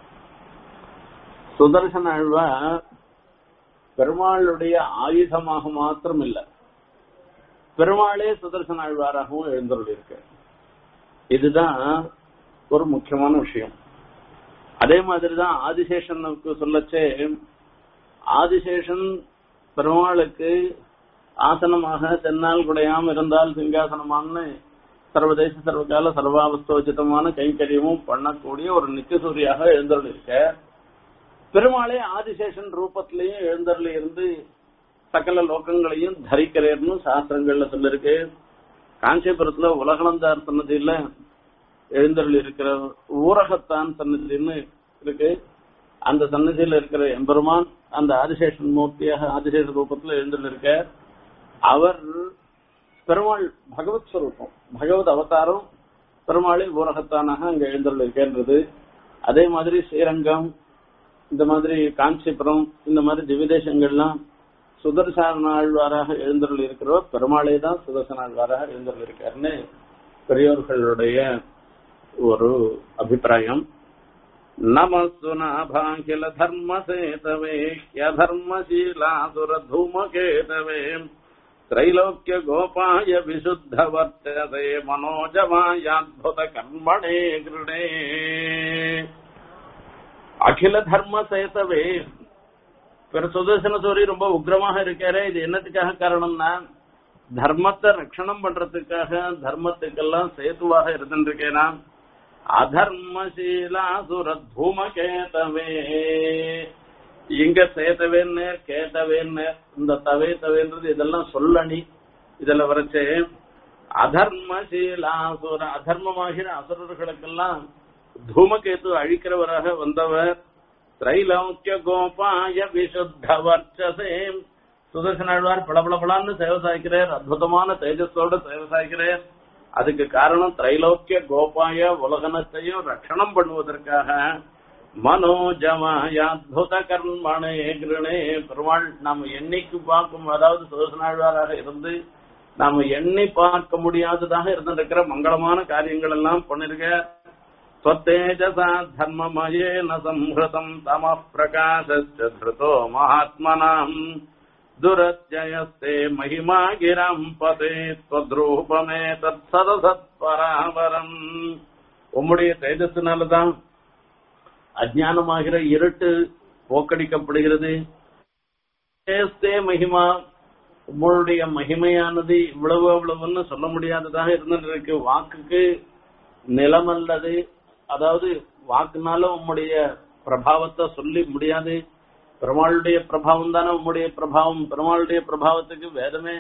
சுதர்சன அழ்வா பெருமாளுடைய ஆயுதமாக மாத்திரம் இல்ல பெருமாளே சுதர்சன ஆழ்வாராகவும் எழுந்தருளிருக்க இதுதான் ஒரு முக்கியமான விஷயம் அதே மாதிரிதான் ஆதிசேஷனுக்கு சொல்லச்சே ஆதிசேஷன் பெருமாளுக்கு ஆசனமாக தென்னால் குடையாம இருந்தால் சிங்காசனமான்னு சர்வதேச சர்வகால சர்வாவஸ்தோச்சிதமான கைங்கரியமும் பண்ணக்கூடிய ஒரு நித்தியசூரியாக எழுந்தருள் இருக்க பெருமாளே ஆதிசேஷன் ரூபத்திலையும் எழுந்தருள் இருந்து சகல லோகங்களையும் தரிக்கிறேன்னு சாஸ்திரங்கள்ல சொல்லிருக்கு காஞ்சிபுரத்துல உலகளந்தார் சன்னதியில எழுந்தருள் இருக்கிற ஊரகத்தான் சன்னதின்னு இருக்கு அந்த சன்னதியில இருக்கிற எம்பெருமான் அந்த ஆதிசேஷன் மூர்த்தியாக ஆதிசேஷ ரூபத்துல எழுந்தருள் இருக்க அவர் பெருமாள் பகவத் ஸ்வரூபம் பகவத் அவதாரம் பெருமாளே ஊரகத்தானாக அங்க எழுந்தருள் இருக்கின்றது அதே மாதிரி ஸ்ரீரங்கம் இந்த மாதிரி காஞ்சிபுரம் இந்த மாதிரி திவிதேசங்கள்லாம் சுதர்சன ஆழ்வாராக எழுந்தருள் இருக்கிறவர் பெருமாளே தான் சுதர்சன ஆழ்வாராக எழுந்தருள் இருக்காருன்னு பெரியோர்களுடைய ஒரு அபிப்பிராயம் நமஸ்துனாபாகில தர்மசேதவே யதர்மசீலாசுர தூமகேதவே त्रैलोक्य गोपाय विशुद्ध वर्तते मनोजमायाद्भुत कर्मणे गृणे அகில தர்ம சேத்தவே பிற சுதர்சன சூரி ரொம்ப உக்ரமாக இருக்காரு இது என்னத்துக்காக காரணம்னா தர்மத்தை ரட்சணம் பண்றதுக்காக தர்மத்துக்கெல்லாம் சேத்துவாக இருந்துருக்கேனா அதர்மசீலாசுர தூமகேதவே இங்க சேத்தவேன்னு கேட்டவேன்னு இந்த தவே தவேன்றது இதெல்லாம் சொல்லணி இதுல வரைச்சு அதர்மசீலாசுர அதர்மமாகிற அசுரர்களுக்கெல்லாம் தூமகேத்து அழிக்கிறவராக வந்தவர் திரைலௌக்கிய கோபாய விசுத்த வர்ச்சசே சுதர்சனாழ்வார் பளபளபளான்னு சேவை சாய்க்கிறார் அற்புதமான தேஜஸோடு சேவை சாய்க்கிறார் அதுக்கு காரணம் திரைலோக்கிய கோபாய உலகனத்தையும் ரட்சணம் பண்ணுவதற்காக மனோஜமாயாத்புத கர்மணே கிருணே பெருமாள் நாம் எண்ணிக்கு பார்க்கும் அதாவது சுதர்சனாழ்வாராக இருந்து நாம எண்ணி பார்க்க முடியாததாக இருந்திருக்கிற மங்களமான காரியங்கள் எல்லாம் பண்ணிருக்க स्वतेजसा धर्ममयेन संहृतम् तमः प्रकाशश्च धृतो महात्मनाम् दुरत्ययस्ते महिमा गिरम् पते त्वद्रूपमे தத்சதசத்பராபரம் உம்முடைய தேஜஸ்னாலதான் அஜானமாகிற இருட்டு போக்கடிக்கப்படுகிறது தேஸ்தே மகிமா உங்களுடைய மகிமையானது இவ்வளவு அவ்வளவுன்னு சொல்ல முடியாததாக இருந்திருக்கு வாக்குக்கு நிலமல்லது அதாவது வாக்குனால உம்முடைய பிரபாவத்தை சொல்லி முடியாது பெருமாளுடைய பிரபாவம் தானே உம்முடைய பிரபாவம் பெருமாளுடைய பிரபாவத்துக்கு வேதமே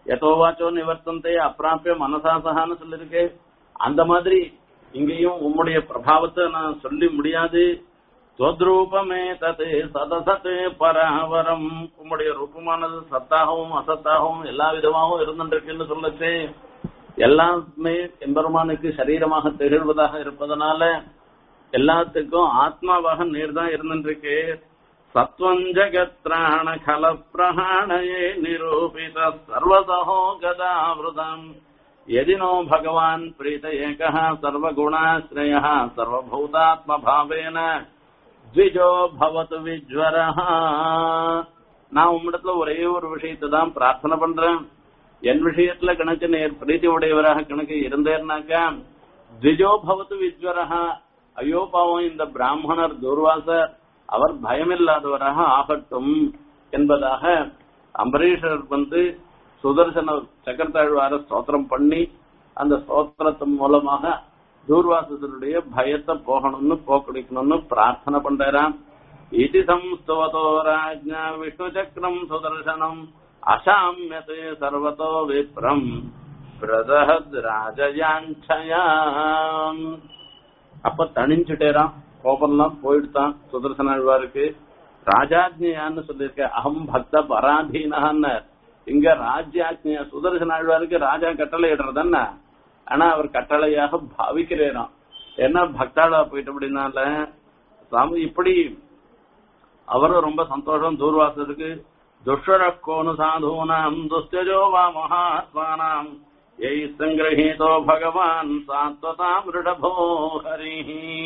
எதோவாச்சோ நிவர்த்தந்தே அப்பிராப்பிய மனசாசகான்னு சொல்லிருக்கு அந்த மாதிரி இங்கேயும் உம்முடைய பிரபாவத்தை நான் சொல்லி முடியாது தொத்ரூபமே தது சதசத்து பராவரம் உம்முடைய ரூபமானது சத்தாகவும் அசத்தாகவும் எல்லா விதமாகவும் இருந்துருக்குன்னு சொல்லச்சு எல்லாமே எம்பெருமானுக்கு சரீரமாக திகழ்வதாக இருப்பதனால எல்லாத்துக்கும் ஆத்மாவாக நீர் தான் இருந்துருக்கு சத்வம் ஜகத்ராண கல பிரஹாணயே நிரூபித சர்வசகோ கதாவிரதம் यदिनो भगवान् प्रीत एकः सर्वगुणाश्रयः सर्वभूतात्मभावेन द्विजो भवतु विज्वरः நான் உம்மிடத்துல ஒரே ஒரு விஷயத்தை தான் பிரார்த்தனை பண்றேன் என் விஷயத்துல கணக்கு நேர் பிரீத்தி உடையவராக கணக்கு இருந்தேன்னாக்கா திஜோ பவத்து விஜ்வரஹா ஐயோ பாவம் இந்த பிராமணர் துர்வாசர் அவர் பயமில்லாதவராக ஆகட்டும் என்பதாக அம்பரீஷர் வந்து சுதர்சன சக்கரத்தாழ்வார ஸ்தோத்திரம் பண்ணி அந்த ஸ்தோத்திரத்தின் மூலமாக தூர்வாசனுடைய பயத்தை போகணும்னு போக்கடிக்கணும்னு பிரார்த்தனை பண்றாராம் இது சம்ஸ்தவதோ ராஜ்ஞா விஷ்ணு சக்கரம் சுதர்சனம் அசாமியதே சர்வதோ விப்ரம் பிரதஹத் ராஜயாஞ்சயாம் அப்ப தணிஞ்சுட்டேராம் கோபம்லாம் போயிடுதான் சுதர்சனாழ்வாருக்கு ராஜாஜ்யான்னு சொல்லியிருக்க அகம் பக்த பராதீனான்னு இங்க ராஜ்யாஜ்யா சுதர்சன ஆழ்வாருக்கு ராஜா கட்டளை இடுறதுன்னா ஆனா அவர் கட்டளையாக பாவிக்கிறேராம் ஏன்னா பக்தாளா போயிட்டு அப்படின்னால சாமி இப்படி அவரும் ரொம்ப சந்தோஷம் தூர்வாசருக்கு துஷ்வர கோனு சாதூனாம் துஸ்தஜோ வா மகாத்மானாம் யை சங்கிரஹீதோ பகவான் சாத்வதாம் ரிடபோ ஹரி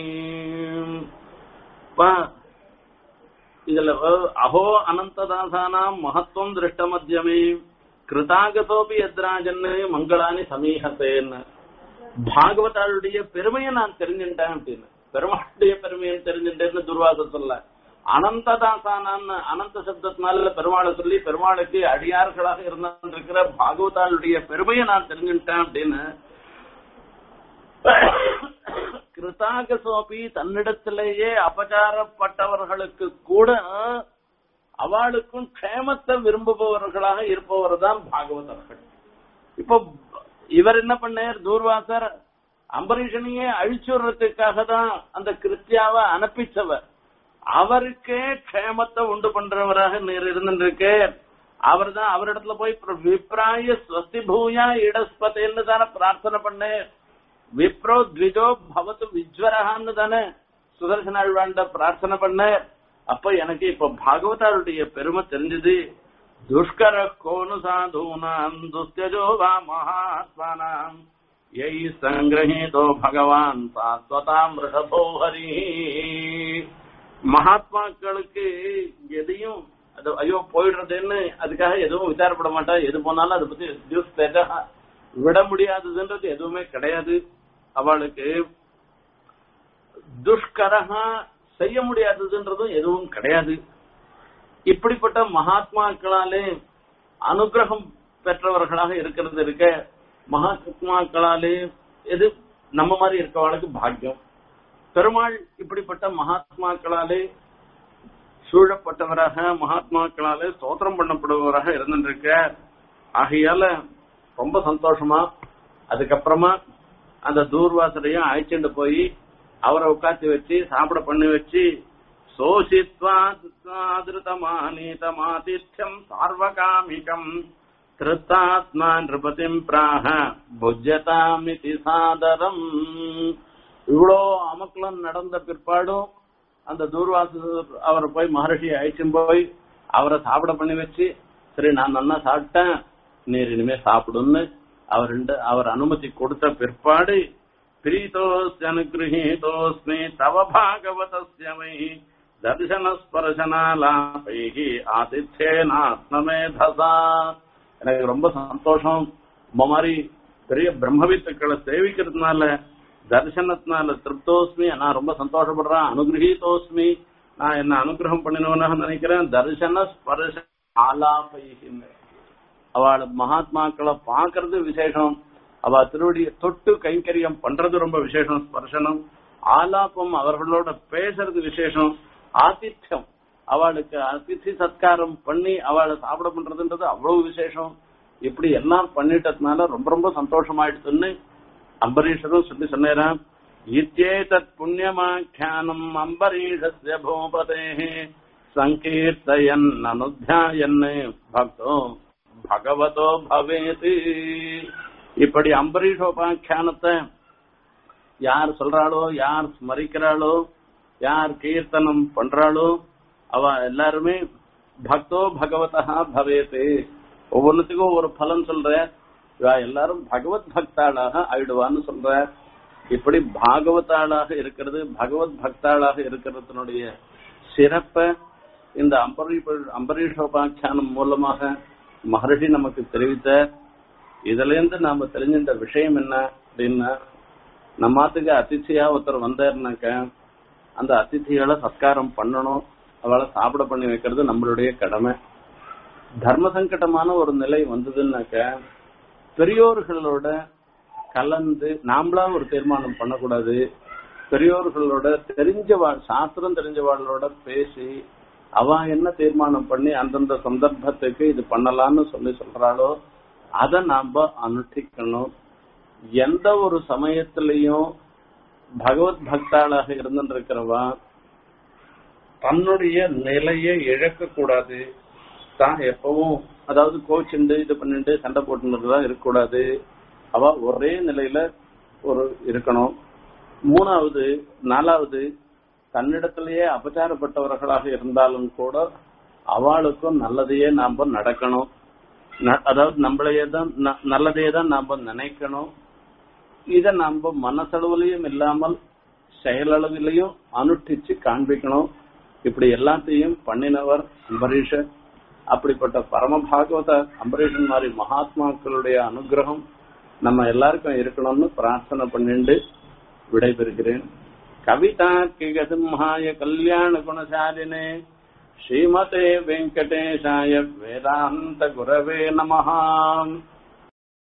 இதுல அஹோ அனந்ததாசானாம் மகத்துவம் திருஷ்ட மத்தியமே கிருதாகதோபி எத்ராஜன்னு மங்களானி சமீகத்தேன்னு பாகவதாளுடைய பெருமையை நான் தெரிஞ்சுட்டேன் அப்படின்னு பெருமாளுடைய பெருமையை தெரிஞ்சுட்டேன்னு துர்வாச சொல்ல அனந்ததாசானான்னு அனந்த சப்தத்தினால பெருமாளை சொல்லி பெருமாளுக்கு அடியார்களாக இருந்திருக்கிற பாகவதாளுடைய பெருமையை நான் தெரிஞ்சுட்டேன் அப்படின்னு கிருதாக சோபி தன்னிடத்திலேயே அபச்சாரப்பட்டவர்களுக்கு கூட அவளுக்கும் க்ஷேமத்தை விரும்புபவர்களாக இருப்பவர் தான் பாகவதர்கள் இப்போ இவர் என்ன பண்ணார் தூர்வாசர் அம்பரீஷனையே அழிச்சுடுறதுக்காக தான் அந்த கிருத்தியாவை அனுப்பிச்சவர் அவருக்கே க்ஷேமத்தை உண்டு பண்றவராக நீர் இருந்துருக்கு அவர் தான் அவரிடத்துல போய் விப்ராய ஸ்வஸ்தி பூயா இடஸ்பதேன்னு தானே பிரார்த்தனை பண்ணேன் விப்ரோ த்விஜோ பவத்து விஜ்வரகான்னு தானே சுதர்சனாழ்வாண்ட பிரார்த்தனை பண்ண அப்ப எனக்கு இப்ப பாகவதாருடைய பெருமை தெரிஞ்சது துஷ்கர கோனு சாதூனாம் துஸ்தஜோ வா மகாத்மானாம் யை சங்கிரஹீதோ பகவான் சாஸ்வதாம் ரிஷபோ ஹரி மகாத்மாக்களுக்கு எதையும் அது ஐயோ போயிடுறதுன்னு அதுக்காக எதுவும் விசாரப்பட மாட்டா எது போனாலும் அதை பத்தி திவ்ஸ்தேஜா விட முடியாததுன்றது எதுவுமே கிடையாது அவளுக்கு துஷ்கரகா செய்ய முடியாததுன்றதும் எதுவும் கிடையாது இப்படிப்பட்ட மகாத்மாக்களாலே அனுகிரகம் பெற்றவர்களாக இருக்கிறது இருக்க மகாத்மாக்களாலே எது நம்ம மாதிரி இருக்கவளுக்கு பாக்கியம் பெருமாள் இப்படிப்பட்ட மகாத்மாக்களாலே சூழப்பட்டவராக மகாத்மாக்களாலே ஸ்தோத்திரம் பண்ணப்படுபவராக இருந்துருக்க ஆகையால ரொம்ப சந்தோஷமா அதுக்கப்புறமா அந்த தூர்வாசரையும் அழைச்சிட்டு போய் அவரை உட்காந்து வச்சு சாப்பிட பண்ணி வச்சு சோசித்வாதிருத்தமானீதமாதித்யம் சார்வகாமிகம் திருத்தாத்மா நிருபதிம் பிராக புஜ்யதாமிதி சாதரம் இவ்வளோ அமக்கலம் நடந்த பிற்பாடும் அந்த தூர்வாச அவரை போய் மகர்ஷியை அழைச்சும் போய் அவரை சாப்பிட பண்ணி வச்சு சரி நான் நல்லா சாப்பிட்டேன் நீர் இனிமே சாப்பிடுன்னு அவர் அவர் அனுமதி கொடுத்த பிற்பாடு பிரீதோஸ்ய அனுகிரகீதோஸ்மி தவ பாகவதஸ்யமை தர்சன ஸ்பர்சனாலாபைகி ஆதித்யேனாத்மேதசா எனக்கு ரொம்ப சந்தோஷம் இந்த மாதிரி பெரிய பிரம்மவித்துக்களை சேவிக்கிறதுனால தர்சனத்தினால திருப்தோஸ்மி நான் ரொம்ப சந்தோஷப்படுறேன் அனுகிரகீதோஸ்மி நான் என்ன அனுகிரகம் பண்ணினவனாக நினைக்கிறேன் தர்சன ஸ்பர்ச ஆலாபைகின்னு அவள் மகாத்மாக்களை பாக்குறது விசேஷம் அவ திருவடிய தொட்டு கைங்கரியம் பண்றது ரொம்ப விசேஷம் ஸ்பர்சனம் ஆலாபம் அவர்களோட பேசுறது விசேஷம் ஆதித்யம் அவளுக்கு அதித்தி சத்காரம் பண்ணி அவளை சாப்பிட பண்றதுன்றது அவ்வளவு விசேஷம் இப்படி எல்லாம் பண்ணிட்டதுனால ரொம்ப ரொம்ப சந்தோஷமாயிடுச்சுன்னு அம்பரீஷரும் சொல்லி சொன்னேன் இத்தேதத் புண்ணியமாக்கியானம் அம்பரீஷஸ்ய பூபதே சங்கீர்த்தயன் அனுத்தியாயன் பக்தோ பகவதோ பவேது இப்படி அம்பரீஷோபாக்கியானத்தை யார் சொல்றாளோ யார் ஸ்மரிக்கிறாளோ யார் கீர்த்தனம் பண்றாளோ அவ எல்லாருமே பக்தோ பகவதா பவேத்து ஒவ்வொன்றுத்துக்கும் ஒரு பலன் சொல்ற இவ எல்லாரும் பகவத் பக்தாளாக ஆயிடுவான்னு சொல்ற இப்படி பாகவதாளாக இருக்கிறது பகவத் பக்தாளாக இருக்கிறதுனுடைய சிறப்ப இந்த அம்பரீஷ அம்பரீஷோபாக்கியானம் மூலமாக மகர்ஷி நமக்கு தெரிவித்த இதுல இருந்து நாம தெரிஞ்ச இந்த விஷயம் என்ன அப்படின்னா நம்மாத்துக்கு அதிர்ச்சியா ஒருத்தர் வந்தாருனாக்க அந்த அதிர்ச்சிகளை சத்காரம் பண்ணணும் அவளை சாப்பிட பண்ணி வைக்கிறது நம்மளுடைய கடமை தர்ம சங்கடமான ஒரு நிலை வந்ததுன்னாக்க பெரியோர்களோட கலந்து நாமளா ஒரு தீர்மானம் பண்ணக்கூடாது பெரியோர்களோட தெரிஞ்சவாள் சாஸ்திரம் தெரிஞ்சவாளோட பேசி அவ என்ன தீர்மானம் பண்ணி அந்தந்த சந்தர்ப்பத்துக்கு இது பண்ணலாம்னு சொல்லி சொல்றாளோ அதை நாம அனுஷ்டிக்கணும் எந்த ஒரு சமயத்திலையும் பகவத் பக்தாளாக இருந்துருக்கிறவா தன்னுடைய நிலையை இழக்க கூடாது தான் எப்பவும் அதாவது கோச்சுண்டு இது பண்ணிட்டு சண்டை போட்டுதான் இருக்கக்கூடாது அவ ஒரே நிலையில ஒரு இருக்கணும் மூணாவது நாலாவது தன்னிடத்திலேயே அபச்சாரப்பட்டவர்களாக இருந்தாலும் கூட அவளுக்கும் நல்லதையே நாம நடக்கணும் அதாவது நம்மளையே தான் நல்லதையே தான் நாம நினைக்கணும் இத நாம மனசளவுலயும் இல்லாமல் செயலளவிலையும் அனுஷ்டிச்சு காண்பிக்கணும் இப்படி எல்லாத்தையும் பண்ணினவர் அம்பரீஷர் அப்படிப்பட்ட பரம பாகவத அம்பரீஷன் மாதிரி மகாத்மாக்களுடைய அனுகிரகம் நம்ம எல்லாருக்கும் இருக்கணும்னு பிரார்த்தனை பண்ணிட்டு விடைபெறுகிறேன் கவிதா கிகசிம்ஹாய கல்யாண குணசாலினே ஸ்ரீமதே வெங்கடேஷாய வேதாந்த குரவே நமஹாம்